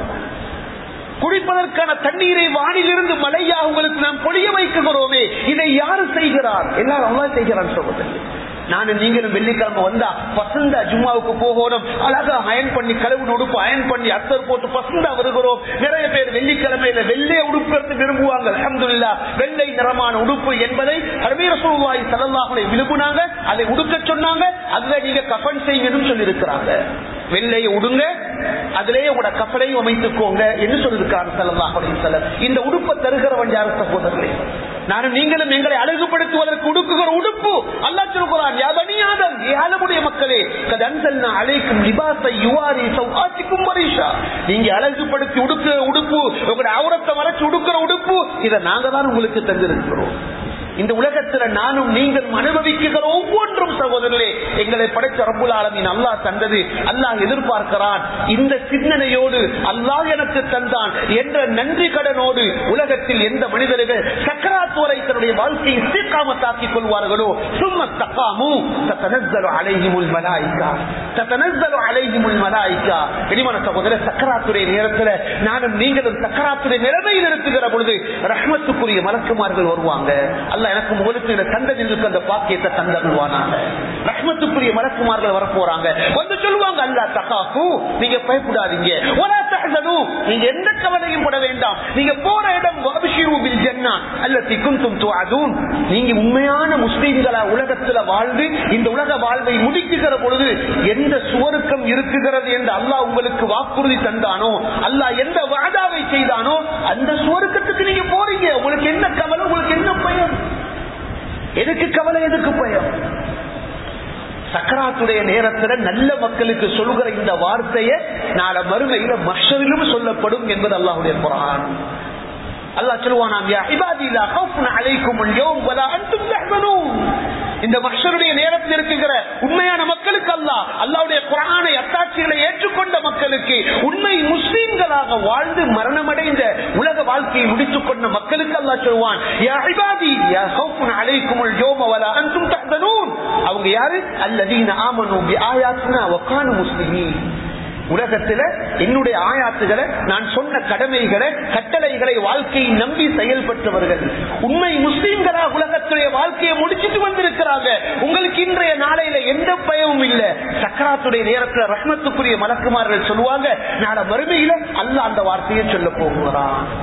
குடிப்பதற்கான தண்ணீரை வானிலிருந்து மழையாக உங்களுக்கு நாம் பொழிய வைக்கிறோமே இதை யாரு செய்கிறார் எல்லாரும் அல்லாஹ் செய்கிறான் சகோதரி நானும் நீங்களும் வெள்ளிக்கிழமை வந்தா பசந்தா ஜும்மாவுக்கு போகணும் அழகா அயன் பண்ணி கழுவு உடுப்பு அயன் பண்ணி அத்தர் போட்டு பசந்தா வருகிறோம் நிறைய பேர் வெள்ளிக்கிழமையில வெள்ளை உடுப்பு விரும்புவாங்க அல்ஹம்துலில்லா வெள்ளை நிறமான உடுப்பு என்பதை அரபீர சூழ்வாய் சலல்லாஹுலை விரும்புனாங்க அதை உடுக்க சொன்னாங்க அதுல நீங்க கஃபன் செய்யணும்னு சொல்லி இருக்கிறாங்க வெள்ளையை உடுங்க அதிலேயே உங்களோட கப்பலையும் அமைத்துக்கோங்க என்று சொல்லியிருக்காங்க சல்லல்லாஹு செல்லம் இந்த உடுப்பை தருகிறவன் யார் சகோதரர்களே நானும் நீங்களும் எங்களை அழகுபடுத்துவதற்கு உடுக்குகிற உடுப்பு அல்லாஹ் சொல்கிறான் யாதனியாதம் ஏழமுடைய மக்களே கதன்சல்னா அழைக்கும் லிபாசை யுவாரி சௌஆத்திக்கும் மரிஷா நீங்க அழகுபடுத்தி உடுக்குற உடுப்பு உங்களுடைய அவுரத்தை மறைச்சு உடுக்குற உடுப்பு இதை நாங்க தான் உங்களுக்கு தந்திருக்கிறோம் இந்த உலகத்துல நானும் நீங்கள் அனுபவிக்கிற ஒவ்வொன்றும் சகோதரர்களே எங்களை படைச்ச ரப்புல் ஆலமீன் அல்லாஹ் தந்தது அல்லாஹ் எதிர்பார்க்கிறான் இந்த சிந்தனையோடு அல்லாஹ் எனக்கு தந்தான் என்ற நன்றி கடனோடு உலகத்தில் எந்த மனிதர்கள் சக்கராத் வரை தன்னுடைய வாழ்க்கையை சீக்காமத்தாக்கிக் கொள்வார்களோ சும்ம தக்காமு தத்தனஸ்ஸலு அலைஹிமுல் மலாயிகா தத்தனஸ்ஸலு அலைஹிமுல் மலாயிகா இனிமான சகோதரர் சக்கராத்துடைய நேரத்துல நானும் நீங்களும் சக்கராத்துடைய நிலைமையில் இருக்குகிற பொழுது ரஹ்மத்துக்குரிய மலக்குமார்கள் வருவாங்க அல்லாஹ் எனக்கு உங்களுக்கு இந்த தந்ததிற்கு அந்த பாக்கியத்தை தந்தருவானாங்க ரஹ்மத்துக்குரிய மலக்குமார்கள் வரப்போறாங்க வந்து சொல்லுவாங்க அல்லாஹ் தகாஃபு நீங்க பயப்படாதீங்க வலா தஹ்சனு நீங்க எந்த கவலையும் பட வேண்டாம் நீங்க போற இடம் வபிஷிரு பில் ஜன்னா அல்லதி குன்தும் துஅதுன் நீங்க உண்மையான முஸ்லிம்களா உலகத்துல வாழ்ந்து இந்த உலக வாழ்வை முடிக்குகிற பொழுது எந்த சுவருக்கம் இருக்குகிறது என்று அல்லாஹ் உங்களுக்கு வாக்குறுதி தந்தானோ அல்லாஹ் எந்த வாதாவை செய்தானோ அந்த சுவருக்கத்துக்கு நீங்க போறீங்க உங்களுக்கு என்ன கவலை உங்களுக்கு என்ன பயம் எதுக்கு கவலை எதுக்கு பயம் சக்கராத்துடைய நேரத்துல நல்ல மக்களுக்கு சொல்கிற இந்த வார்த்தையை நாள மறுமையில மஷரிலும் சொல்லப்படும் என்பது அல்லாஹுடைய குரான் அல்லாஹ் சொல்லுவானாம் யா இபாதி லா ஹவுஃபுன் அலைக்கும் அல்-யௌம் வலா அன்தும் தஹ்சனூன் இந்த மஹ்ஷருடைய நேரத்தில் இருக்குகிற உண்மையான மக்களுக்கு அல்லாஹ் அல்லாஹ்வுடைய குர்ஆனை அத்தாட்சிகளை ஏற்றுக்கொண்ட மக்களுக்கு உண்மை முஸ்லிம்களாக வாழ்ந்து மரணமடைந்த உலக வாழ்க்கையை முடித்துக் கொண்ட மக்களுக்கு அல்லாஹ் சொல்வான் யா இபாதி யா ஹவுஃபுன் அலைக்கும் அல்-யௌம் வலா அன்தும் தஹ்சனூன் அவங்க யாரு அல்லதீன ஆமனு பி ஆயாத்தினா வ கானு முஸ்லிமீன் உலகத்துல என்னுடைய ஆயாத்துகளை நான் சொன்ன கடமைகளை கட்டளைகளை வாழ்க்கையை நம்பி செயல்பட்டவர்கள் உண்மை முஸ்லீம்களா உலகத்துடைய வாழ்க்கையை முடிச்சிட்டு வந்திருக்கிறாங்க உங்களுக்கு இன்றைய நாளையில எந்த பயமும் இல்ல சக்கராத்துடைய நேரத்துல ரஹ்மத்துக்குரிய மலக்குமார்கள் சொல்லுவாங்க நாளை மறுமையில அல்ல அந்த வார்த்தையை சொல்ல போகிறான்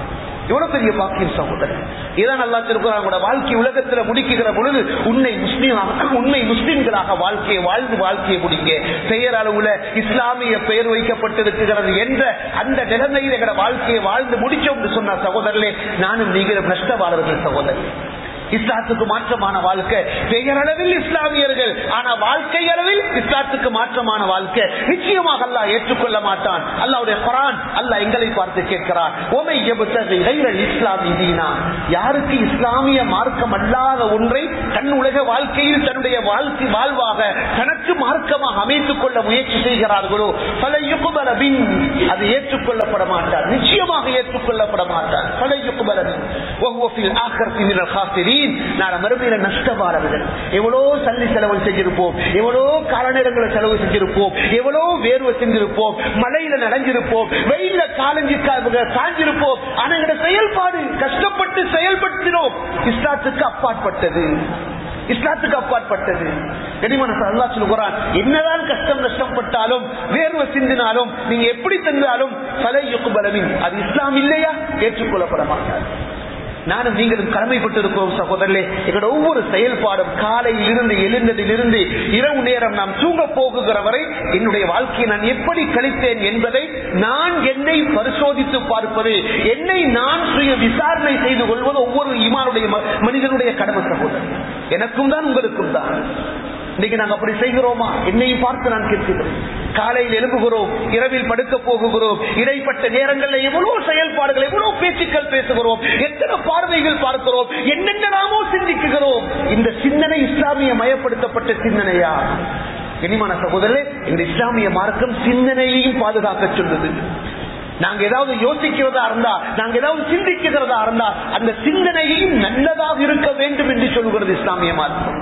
எவ்வளவு பெரிய பாக்கியம் சகோதரன் இதான் நல்லா திருக்குறாங்க வாழ்க்கை உலகத்துல முடிக்குகிற பொழுது உன்னை முஸ்லீமாக உண்மை முஸ்லிம்களாக வாழ்க்கையை வாழ்ந்து வாழ்க்கையை முடிங்க பெயர் அளவுல இஸ்லாமிய பெயர் வைக்கப்பட்டிருக்கிறது என்ற அந்த நிலைமையில் எங்களோட வாழ்க்கையை வாழ்ந்து முடிச்சோம் என்று சொன்ன சகோதரர்களே நானும் நீங்களும் நஷ்டவாளர்கள் சகோதரர் இஸ்லாத்துக்கு மாற்றமான வாழ்க்கை பெயரளவில் இஸ்லாமியர்கள் ஆனா வாழ்க்கை அளவில் இஸ்லாத்துக்கு மாற்றமான வாழ்க்கை நிச்சயமாக அல்லாஹ் ஏற்றுக்கொள்ள மாட்டான் அல்லாவுடைய குரான் அல்லாஹ் எங்களை பார்த்து கேட்கிறான் ஓமை எபுத்தகை கைரல் இஸ்லாமி தீனா யாருக்கு இஸ்லாமிய மார்க்கம் அல்லாத ஒன்றை தன் உலக வாழ்க்கையில் தன்னுடைய வாழ்க்கை வாழ்வாக தனக்கு மார்க்கமாக அமைத்துக் கொள்ள முயற்சி செய்கிறார்களோ பல யுகுபல பின் அது ஏற்றுக்கொள்ளப்பட மாட்டார் நிச்சயமாக ஏற்றுக்கொள்ளப்பட மாட்டார் பல யுகுபல பின் ஒவ்வொரு ஆக்கர்த்தி மினல் காசிரீன் நாளை மறுமையில நஷ்டவாளர்கள் எவ்வளோ சல்லி செலவு செஞ்சிருப்போம் எவ்வளோ காலநேரங்களை செலவு செஞ்சிருப்போம் எவ்வளோ வேர்வை செஞ்சிருப்போம் மழையில நனைஞ்சிருப்போம் வெயில காலஞ்சி காஞ்சிருப்போம் ஆனா எங்களோட செயல்பாடு கஷ்டப்பட்டு செயல்படுத்தினோம் இஸ்லாத்துக்கு அப்பாற்பட்டது இஸ்லாத்துக்கு அப்பாற்பட்டது கனிமன அல்லா சொல்லுகிறான் என்னதான் கஷ்டம் நஷ்டப்பட்டாலும் வேர்வை சிந்தினாலும் நீங்க எப்படி தந்தாலும் பல பலவின் அது இஸ்லாம் இல்லையா ஏற்றுக்கொள்ளப்பட மாட்டார் நானும் நீங்களும் கடமைப்பட்டிருக்கிறோம் சகோதரர்களே எங்களோட ஒவ்வொரு செயல்பாடும் காலையில் இருந்து எழுந்ததிலிருந்து இரவு நேரம் நாம் தூங்க போகுகிற வரை என்னுடைய வாழ்க்கையை நான் எப்படி கழித்தேன் என்பதை நான் என்னை பரிசோதித்து பார்ப்பது என்னை நான் சுய விசாரணை செய்து கொள்வது ஒவ்வொரு இமானுடைய ம- மனிதனுடைய கடமை சகோதரர் எனக்கும் தான் உங்களுக்கும் தான் இன்னைக்கு நாங்க அப்படி செய்கிறோமா என்னையும் பார்த்து நான் கேட்கிறேன் காலையில் எழுப்புகிறோம் இரவில் படுக்க போகுகிறோம் இடைப்பட்ட நேரங்களில் எவ்வளவு செயல்பாடுகள் எவ்வளவு பேச்சுக்கள் பேசுகிறோம் எத்தனை பார்வைகள் பார்க்கிறோம் என்னென்னலாமோ சிந்திக்குகிறோம் இந்த சிந்தனை இஸ்லாமிய மயப்படுத்தப்பட்ட சிந்தனையா இனிமான சகோதரே இந்த இஸ்லாமிய மார்க்கம் சிந்தனையையும் பாதுகாக்க சொல்லுது நாங்க ஏதாவது யோசிக்கிறதா இருந்தா நாங்க ஏதாவது சிந்திக்கிறதா இருந்தா அந்த சிந்தனையையும் நல்லதாக இருக்க வேண்டும் என்று சொல்கிறது இஸ்லாமிய மார்க்கம்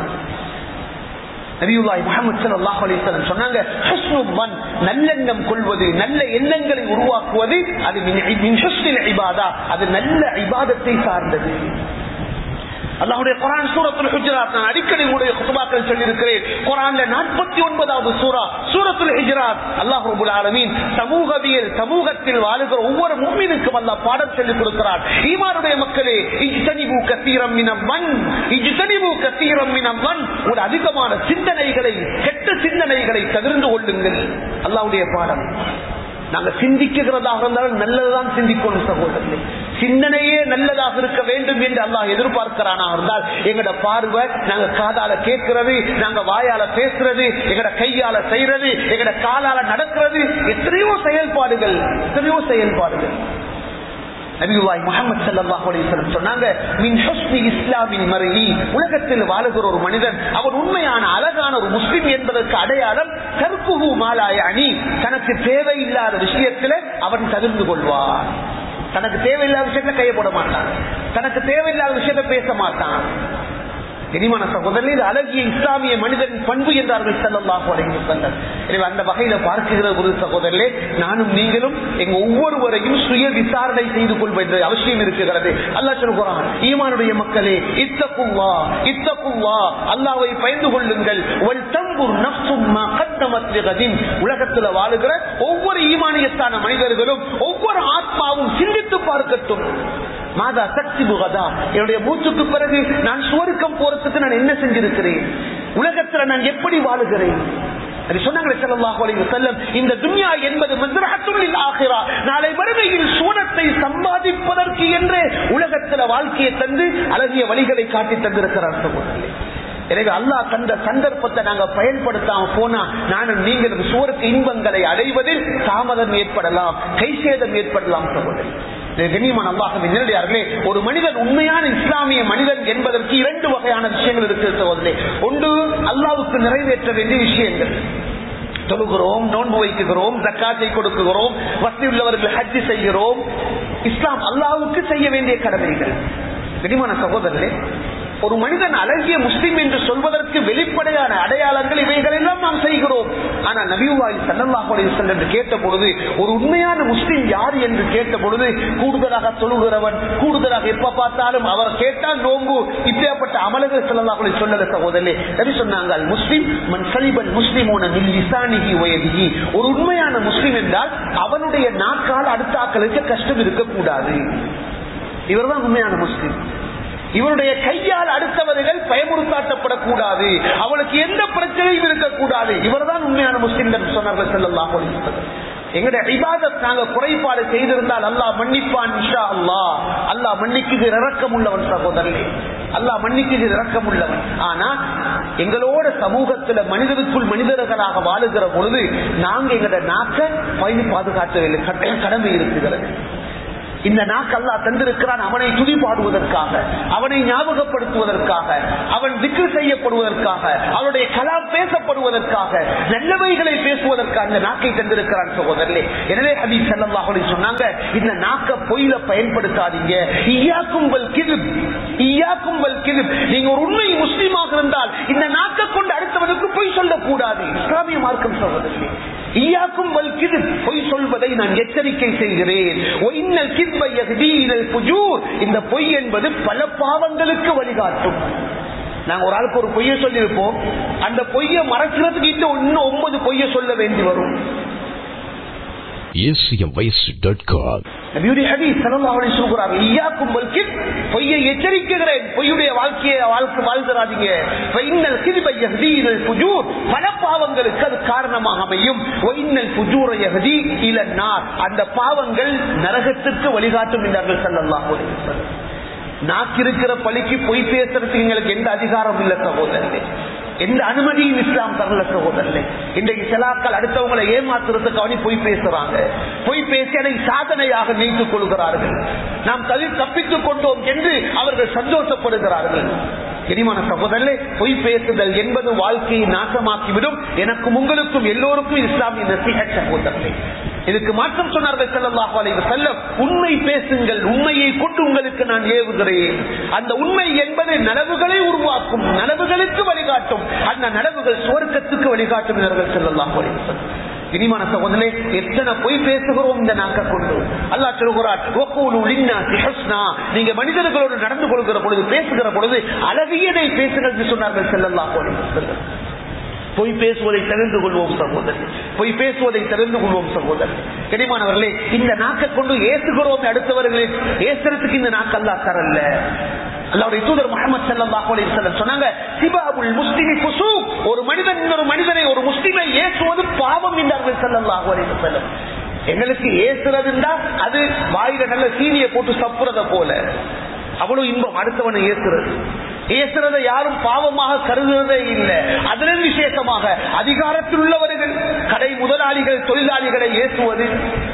நபியுல்லாஹி முஹம்மது ஸல்லல்லாஹு அலைஹி வஸல்லம் சொன்னாங்க ஹுஸ்னுல் மன் நல்லெண்ணம் கொள்வது நல்ல எண்ணங்களை உருவாக்குவது அது மின் மின் ஹுஸ்னில் இபாதா அது நல்ல இபாதத்தை சார்ந்தது அல்லாஹ்வுடைய குர்ஆன் சூரத்துல் ஹுஜராத் நான் அடிக்கடி உங்களுடைய குத்துபாக்கள் சொல்லி இருக்கிறேன் குர்ஆன்ல 49வது சூரா சூரத்துல் ஹுஜராத் அல்லாஹ் ரப்பல் ஆலமீன் சமூகவியல் சமூகத்தில் வாழுகிற ஒவ்வொரு முஃமினுக்கும் அல்லாஹ் பாடம் சொல்லி கொடுக்கிறார் ஈமானுடைய மக்களே இஜ்தனிபு கஸீரம் மினல் மன் இஜ்தனிபு கஸீரம் மினல் மன் ஒரு அதிகமான சிந்தனைகளை கெட்ட சிந்தனைகளை தவிர்த்து கொள்ளுங்கள் அல்லாஹ்வுடைய பாடம் நாங்க சிந்திக்கிறதாக இருந்தாலும் நல்லதுதான் சிந்திக்கணும் சகோதரர்களே சிந்தனையே நல்லதாக இருக்க வேண்டும் என்று அல்லாஹ் எதிர்பார்க்கிறானா இருந்தால் எங்கட பார்வை நாங்க காதால கேட்கிறது நாங்க வாயால பேசுறது எங்கட கையால செய்யறது எங்கட காலால நடக்கிறது எத்தனையோ செயல்பாடுகள் எத்தனையோ செயல்பாடுகள் நபியுல்லாஹி முஹம்மது ஸல்லல்லாஹு அலைஹி வஸல்லம் சொன்னாங்க மின் ஹுஸ்னி இஸ்லாமின் மறையி உலகத்தில் வாழுகிற ஒரு மனிதன் அவன் உண்மையான அழகான ஒரு முஸ்லிம் என்பதற்கு அடையாளம் கருப்புகு மாலாய அணி தனக்கு தேவையில்லாத விஷயத்துல அவன் தவிர்த்து கொள்வான் தனக்கு தேவையில்லாத விஷயத்துல கைய போட மாட்டான் தனக்கு தேவையில்லாத விஷயத்தை பேச மாட்டான் இனிமான சகோதரர் இது அழகிய இஸ்லாமிய மனிதன் பண்பு என்றார்கள் செல்லல்லாஹு அலைஹி வஸல்லம் எனவே அந்த வகையில பார்க்கிற ஒரு சகோதரர்களே நானும் நீங்களும் எங்க ஒவ்வொருவரையும் சுய விசாரணை செய்து கொள்வது அவசியம் இருக்கிறது அல்லாஹ் சொல்கிறான் ஈமானுடைய மக்களே இத்தகுவா இத்தகுவா அல்லாஹ்வை பயந்து கொள்ளுங்கள் வல் தம்புர் நஃப்சும் மா கத்தமத் லிகதின் உலகத்துல வாழுகிற ஒவ்வொரு ஈமானியத்தான மனிதர்களும் ஒவ்வொரு ஆத்மாவும் சிந்தித்து பார்க்கட்டும் மாதா சக்தி புகதா என்னுடைய மூச்சுக்கு பிறகு நான் சுவருக்கம் போறதுக்கு நான் என்ன செஞ்சிருக்கிறேன் உலகத்துல நான் எப்படி வாழுகிறேன் அது சொன்னாங்களே ஸல்லல்லாஹு அலைஹி வஸல்லம், இந்த துன்யா என்பது மஸ்ரஹத்துல் ஆகிரா நாளை மறுமையில் சூனத்தை சம்பாதிப்பதற்கு என்று உலகத்துல வாழ்க்கையை தந்து அழகிய வழிகளை காட்டி தந்திருக்கிறார் சகோதரர்களே. எனவே அல்லாஹ் தந்த சந்தர்ப்பத்தை நாங்க பயன்படுத்தாம போனா நானும் நீங்களும் சூருக்கு இன்பங்களை அடைவதில் தாமதம் ஏற்படலாம் கைசேதம் ஏற்படலாம் சகோதரி கண்ணியமான அல்லாஹின் நேரடியார்களே ஒரு மனிதன் உண்மையான இஸ்லாமிய மனிதன் என்பதற்கு இரண்டு வகையான விஷயங்கள் இருக்கிறது சகோதரே ஒன்று அல்லாவுக்கு நிறைவேற்ற வேண்டிய விஷயங்கள் தொழுகிறோம் நோன்பு வைக்குகிறோம் ஜக்காத்தை கொடுக்குகிறோம் வசதி உள்ளவர்கள் ஹஜ்ஜி செய்கிறோம் இஸ்லாம் அல்லாவுக்கு செய்ய வேண்டிய கடமைகள் கனிமான சகோதரர்களே ஒரு மனிதன் அழகிய முஸ்லிம் என்று சொல்வதற்கு வெளிப்படையான அடையாளங்கள் இவைகள் எல்லாம் நாம் செய்கிறோம் ஆனா நபிவாய் சல்லல்லாஹு என்று கேட்ட பொழுது ஒரு உண்மையான முஸ்லிம் யார் என்று கேட்ட பொழுது கூடுதலாக சொல்லுகிறவன் கூடுதலாக எப்ப பார்த்தாலும் அவர் கேட்டால் நோம்பு இப்படியாப்பட்ட அமலர்கள் சல்லல்லாஹு சொல்லல சகோதரே நபி சொன்னாங்க "அல் முஸ்லிம் மன் சலிபல் முஸ்லிமோன மில் லிசானிஹி வயதிஹி." ஒரு உண்மையான முஸ்லிம் என்றால் அவனுடைய நாக்கால் அடுத்த ஆக்களுக்கு கஷ்டம் இருக்கக்கூடாது இவர்தான் உண்மையான முஸ்லிம் இவருடைய கையால் அடுத்தவர்கள் பயமுறுத்தாட்டப்படக்கூடாது அவளுக்கு எந்த பிரச்சனையும் இருக்கக்கூடாது இவர்தான் உண்மையான முஸ்லிம் என்று சொன்னார்கள் செல்லலாம் எங்களுடைய இபாதத் நாங்க குறைபாடு செய்திருந்தால் அல்லாஹ் மன்னிப்பான் இன்ஷா அல்லாஹ் அல்லாஹ் மன்னிக்குது இரக்கம் உள்ளவன் சகோதரனே அல்லாஹ் மன்னிக்குது இரக்கம் உள்ளவன் ஆனா எங்களோட சமூகத்துல மனிதருக்குள் மனிதர்களாக வாழுகிற பொழுது நாங்க எங்களோட நாக்க பயணி பாதுகாக்கவில்லை கட்டாயம் கடமை இருக்கிறது இந்த நாக்கு அல்லா தந்திருக்கிறான் அவனை துதி பாடுவதற்காக அவனை ஞாபகப்படுத்துவதற்காக அவன் திக்கு செய்யப்படுவதற்காக அவனுடைய கலாம் பேசப்படுவதற்காக நல்லவைகளை பேசுவதற்காக இந்த நாக்கை தந்திருக்கிறான் சகோதரர்களே எனவே ஹபீப் ஸல்லல்லாஹு அலைஹி சொன்னாங்க இந்த நாக்க பொய்ல பயன்படுத்தாதீங்க ஈயாக்கும் வல் கிதுப் ஈயாக்கும் வல் கிதுப் நீங்க ஒரு உண்மை முஸ்லீமாக இருந்தால் இந்த நாக்க கொண்டு அடுத்தவனுக்கு பொய் சொல்லக்கூடாது இஸ்லாமிய மார்க்கம் சகோதரர்களே ஈயாக்கும் வல் கிதுப் பொய் சொல்வதை நான் எச்சரிக்கை செய்கிறேன் ஒயின்னல் கித்பை யஹ்தி இலல் ஃபுஜூர். இந்த பொய் என்பது பல பாவங்களுக்கு வழிகாட்டும் நாங்க ஒரு ஆளுக்கு ஒரு பொய்ய சொல்லியிருப்போம் அந்த பொய்ய மறைக்கிறதுக்கு இன்னும் இன்னும் ஒன்பது பொய்ய சொல்ல வேண்டி வரும் acmvoice.com நபியுடைய ஹதீஸ் ஸல்லல்லாஹு அலைஹி வஸல்லம் சொல்றாங்க ஈயாக்கும் வல் கித் பொய்யை எச்சரிக்கிறேன் பொய்யுடைய வாழ்க்கையை வாழ்க்கை வாழ்கிறாதீங்க ஃபைன்னல் கிذب يهدي الى الفجور பல பாவங்களுக்கு அது காரணமாக அமையும் வைன்னல் ஃபுஜூர يهدي الى النار அந்த பாவங்கள் நரகத்திற்கு வழிகாட்டும் என்றார்கள் ஸல்லல்லாஹு அலைஹி வஸல்லம் நாக்கிருக்கிற பழிக்கு பொய் பேசுறதுக்கு எங்களுக்கு எந்த அதிகாரம் இல்ல சகோதரர்களே எந்த அனுமதியும் இஸ்லாம் தரல சகோதரர்களே இன்றைக்கு சிலாக்கள் அடுத்தவங்களை ஏமாத்துறதுக்கு அவனி பொய் பேசுறாங்க பொய் பேசி அதை சாதனையாக நினைத்துக் கொள்கிறார்கள் நாம் தவி தப்பித்துக் கொண்டோம் என்று அவர்கள் சந்தோஷப்படுகிறார்கள் தெரியுமான சகோதரர்களே பொய் பேசுதல் என்பது வாழ்க்கையை நாசமாக்கிவிடும் எனக்கும் உங்களுக்கும் எல்லோருக்கும் இஸ்லாமிய நசிக சகோதரர்களே இதுக்கு மாற்றம் சொன்னார்கள் ஸல்லல்லாஹு அலைஹி வஸல்லம் உண்மை பேசுங்கள் உண்மையை கொண்டு உங்களுக்கு நான் ஏவுகிறேன் அந்த உண்மை என்பது நனவுகளை உருவாக்கும் நனவுகளுக்கு வழிகாட்டும் அந்த நனவுகள் சுவர்க்கத்துக்கு வழிகாட்டும் என்றார்கள் ஸல்லல்லாஹு அலைஹி வஸல்லம் இனிமான சகோதரே எத்தனை பொய் பேசுகிறோம் இந்த நாக்க கொண்டு அல்லாஹ் சொல்கிறார் "வக்கூலு லின்னாசி ஹுஸ்னா." நீங்க மனிதர்களோடு நடந்து கொள்கிற பொழுது பேசுகிற பொழுது அழகியதை பேசுங்கள் என்று சொன்னார்கள் ஸல்லல்லாஹு அலைஹி வஸல்லம் பொய் பேசுவதை தெரிந்து கொள்வோம் சகோதரர் பொய் பேசுவதை தெரிந்து கொள்வோம் சகோதரர் கனிமானவர்களே இந்த நாக்கை கொண்டு ஏசுகிறோம் அடுத்தவர்களே ஏசுறதுக்கு இந்த நாக்கு அல்லா தரல அல்லாவுடைய தூதர் முகமது ஸல்லல்லாஹு அலைஹி வஸல்லம் சொன்னாங்க சிபாபுல் முஸ்லிமி ஃபுசூக் ஒரு மனிதன் இன்னொரு மனிதனை ஒரு முஸ்லிமை ஏசுவது பாவம் என்றார்கள் ஸல்லல்லாஹு அலைஹி வஸல்லம் எங்களுக்கு ஏசுறதுன்னா அது வாயில நல்ல சீனியை போட்டு சப்புறத போல அவ்வளவு இன்பம் அடுத்தவனை ஏசுறது ஏசுறதை யாரும் பாவமாக கருதுறதே இல்லை அதிலும் விசேஷமாக அதிகாரத்தில் உள்ளவர்கள் கடை முதலாளிகள் தொழிலாளிகளை ஏசுவது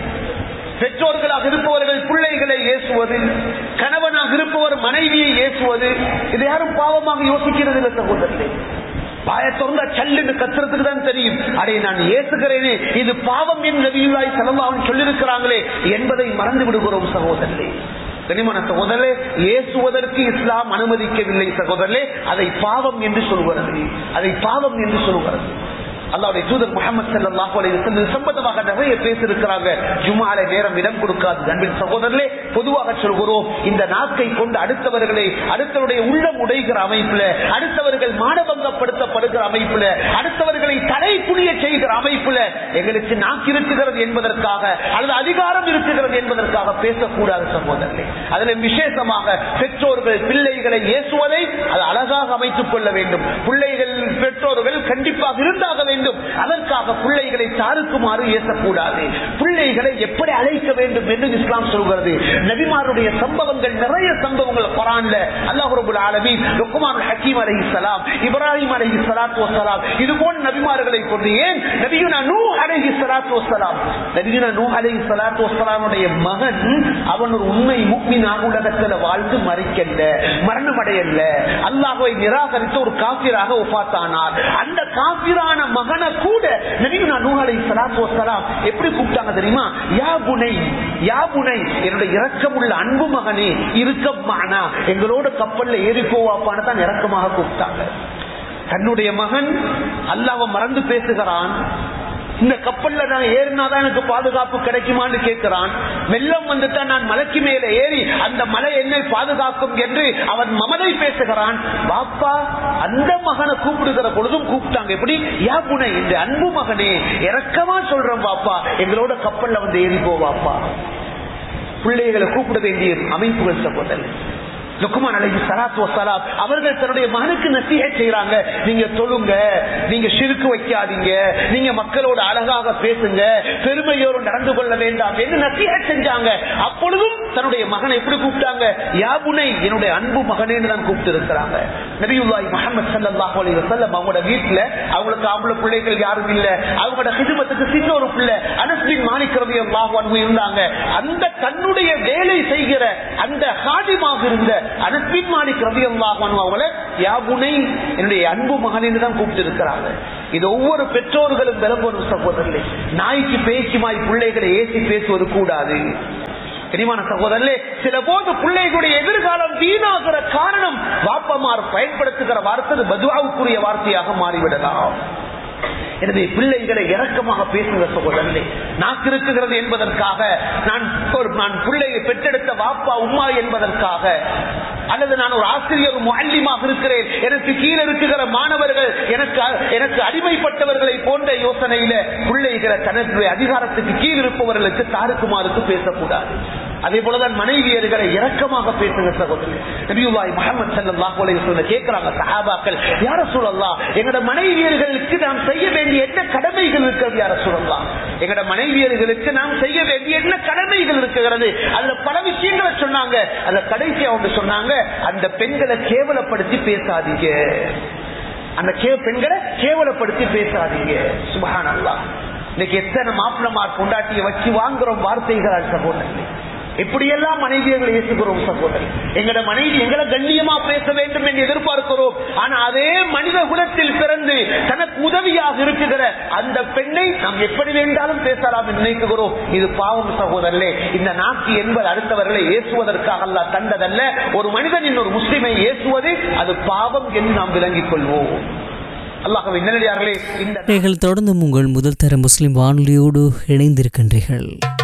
பெற்றோர்களாக இருப்பவர்கள் பிள்ளைகளை ஏசுவது கணவனாக இருப்பவர் மனைவியை ஏசுவது இது யாரும் பாவமாக யோசிக்கிறது இல்லை சகோதரர்களே வாய திறந்த சல்லுன்னு கத்துறதுக்கு தான் தெரியும் அடே நான் ஏசுகிறேனே இது பாவம் என்று நபியுல்லாஹி ஸல்லல்லாஹு அலைஹி சொல்லியிருக்கிறாங்களே என்பதை மறந்து விடுகிறோம் சகோதரர்களே கனிமன சகோதரே ஏசுவதற்கு இஸ்லாம் அனுமதிக்கவில்லை சகோதரே அதை பாவம் என்று சொல்கிறது அதை பாவம் என்று சொல்கிறது அல்லாவுடைய தூதர் முகமது ஸல்லல்லாஹு அலைஹி வஸல்லம் சம்பந்தமாக நிறைய பேசியிருக்கிறாங்க ஜும்ஆல நேரம் இடம் கொடுக்காது அன்பின் சகோதரர்களே பொதுவாக சொல்கிறோம் இந்த நாக்கை கொண்டு அடுத்தவர்களை அடுத்தவருடைய உள்ளம் உடைகிற அமைப்புல அடுத்தவர்கள் மானபங்கப்படுத்தப்படுகிற அமைப்புல அடுத்தவர்களை தடை புரிய செய்கிற அமைப்புல எங்களுக்கு நாக்கு இருக்கிறது என்பதற்காக அல்லது அதிகாரம் இருக்கிறது என்பதற்காக பேசக்கூடாது சகோதரர்களே அதுல விசேஷமாக பெற்றோர்கள் பிள்ளைகளை ஏசுவதை அது அழகாக அமைத்துக் கொள்ள வேண்டும் பிள்ளைகள் பெற்றோர்கள் கண்டிப்பாக இருந்தாக வேண்டும் அதற்காக பிள்ளைகளை தாருக்குமாறு ஏசக்கூடாது பிள்ளைகளை எப்படி அழைக்க வேண்டும் என்று இஸ்லாம் சொல்கிறது நபிமாருடைய சம்பவங்கள் நிறைய சம்பவங்கள் குரான்ல அல்லாஹ் ரபுல் ஆலமீன் லுக்மான் ஹக்கீம் அலைஹிஸ்ஸலாம் இப்ராஹிம் அலைஹிஸ்ஸலாத்து வஸ்ஸலாம் இது போன்ற நபிமார்களை கொண்டு ஏன் நபியுனா நூ அலைஹிஸ்ஸலாத்து வஸ்ஸலாம் நபியுனா நூ அலைஹிஸ்ஸலாத்து வஸ்ஸலாமுடைய மகன் அவன் ஒரு உண்மை முக்மினாக உலகத்துல வாழ்ந்து மறிக்கல்ல மரணம் அடையல்ல அல்லாஹ்வை நிராகரித்து ஒரு காபிராக ஒப்பாத்தானார் அந்த காபிரான மகனை கூட நபியுனா நூ அலைஹிஸ்ஸலாத்து வஸ்ஸலாம் எப்படி கூப்பிட்டாங்க தெரியுமா யா புனை யா புனை என்னுடைய இரக்கமுள்ள அன்பு மகனே இருக்கமானா எங்களோட கப்பல்ல ஏறி போவாப்பான்னு தான் இரக்கமாக கூப்பிட்டாங்க தன்னுடைய மகன் அல்லாவை மறந்து பேசுகிறான் இந்த கப்பல்ல நான் ஏறினாதான் எனக்கு பாதுகாப்பு கிடைக்குமான்னு கேட்கிறான் வெள்ளம் வந்துட்டா நான் மலைக்கு மேல ஏறி அந்த மலை என்னை பாதுகாக்கும் என்று அவன் மமதை பேசுகிறான் பாப்பா அந்த மகனை கூப்பிடுகிற பொழுதும் கூப்பிட்டாங்க எப்படி யா புனை இந்த அன்பு மகனே இறக்கமா சொல்றேன் பாப்பா எங்களோட கப்பல்ல வந்து ஏறி போவாப்பா பிள்ளைகளை கூப்பிட வேண்டிய அமைப்புகள் சகோதரர் லுக்குமான் அலைஹி ஸலாத்து வஸலாம் அவர்கள் தன்னுடைய மகனுக்கு நசிஹத் செய்றாங்க நீங்க தொழுங்க நீங்க ஷிர்க் வைக்காதீங்க நீங்க மக்களோட அழகாக பேசுங்க பெருமையோடு நடந்து கொள்ள வேண்டாம் என்று நசிஹத் செஞ்சாங்க அப்பொழுதும் தன்னுடைய மகனை எப்படி கூப்பிட்டாங்க யாபுனை என்னுடைய அன்பு மகனேன்னு தான் கூப்பிட்டு இருக்கிறாங்க நபியுல்லாஹி முஹம்மது ஸல்லல்லாஹு அலைஹி வஸல்லம் அவங்களோட வீட்ல அவங்களுக்கு ஆம்பளை பிள்ளைகள் யாரும் இல்ல அவங்களோட ஹிதமத்துக்கு சின்ன ஒரு பிள்ளை அனஸ் பின் மாலிக் ரலியல்லாஹு அன்ஹு இருந்தாங்க அந்த தன்னுடைய வேலை செய்கிற அந்த ஹாதிமாக இருந்த அனஸ்பின் மாலிக் ரவி அவங்கள யாபுனை என்னுடைய அன்பு மகனின்னு தான் கூப்பிட்டு இருக்கிறாங்க இது ஒவ்வொரு பெற்றோர்களும் விளம்பரம் சகோதரர்களே நாய்க்கு பேச்சுமாய் பிள்ளைகளை ஏசி பேசுவது கூடாது கனிமான சகோதரர்களே சில போது பிள்ளைகளுடைய எதிர்காலம் வீணாகிற காரணம் வாப்பமார் பயன்படுத்துகிற வார்த்தை பதுவாவுக்குரிய வார்த்தையாக மாறிவிடலாம் எனவே பிள்ளைகளை இரக்கமாக பேசுகிற சகோதரனே நாக்கு இருக்குகிறது என்பதற்காக நான் ஒரு நான் பிள்ளையை பெற்றெடுத்த வாப்பா உம்மா என்பதற்காக அல்லது நான் ஒரு ஆசிரியர் முல்லிமாக இருக்கிறேன் எனக்கு கீழே இருக்குகிற மாணவர்கள் எனக்கு எனக்கு அடிமைப்பட்டவர்களை போன்ற யோசனையில பிள்ளைகளை தனது அதிகாரத்துக்கு கீழ் இருப்பவர்களுக்கு தாருக்குமாருக்கு பேசக்கூடாது அதே போலதான் மனைவியர்களை இரக்கமாக பேசுகிற சகோதரர் நபியுல்லாஹி முஹம்மது ஸல்லல்லாஹு அலைஹி வஸல்லம் கேக்குறாங்க சஹாபாக்கள் யா ரசூலல்லாஹ் எங்கட மனைவியர்களுக்கு நாம் செய்ய வேண்டிய என்ன கடமைகள் இருக்கிறது யா ரசூலல்லாஹ் எங்கட மனைவியர்களுக்கு நாம் செய்ய வேண்டிய என்ன கடமைகள் இருக்கிறது அதுல பல விஷயங்களை சொன்னாங்க அதுல கடைசி அவங்க சொன்னாங்க அந்த பெண்களை கேவலப்படுத்தி பேசாதீங்க அந்த கே- பெண்களை கேவலப்படுத்தி பேசாதீங்க சுபஹான் அல்லாஹ் இன்னைக்கு எத்தனை மாப்பிளமார் கொண்டாட்டிய வச்சு வாங்குறோம் வார்த்தைகள் சகோதரன் எப்படியெல்லாம் மனைவியர்களை ஏசுகிறோம் சகோதரன் எங்கட மனைவி எங்களை கண்ணியமா பேச வேண்டும் என்று எதிர்பார்க்கிறோம் ஆனா அதே மனித குலத்தில் பிறந்து தனக்கு உதவியாக இருக்குகிற அந்த பெண்ணை நாம் எப்படி வேண்டாலும் பேசலாம் என்று நினைக்கிறோம் இது பாவம் சகோதரர்களே இந்த நாக்கு என்பது அடுத்தவர்களை ஏசுவதற்காக அல்ல தந்ததல்ல ஒரு மனிதன் இன்னொரு முஸ்லிமை ஏசுவது அது பாவம் என்று நாம் விளங்கிக் கொள்வோம் அல்லாஹ்வை நல்லடியார்களே இந்த நீங்கள் தொடர்ந்தும் உங்கள் முதல் தர முஸ்லிம் வானொலியோடு இணைந்திருக்கின்றீர்கள்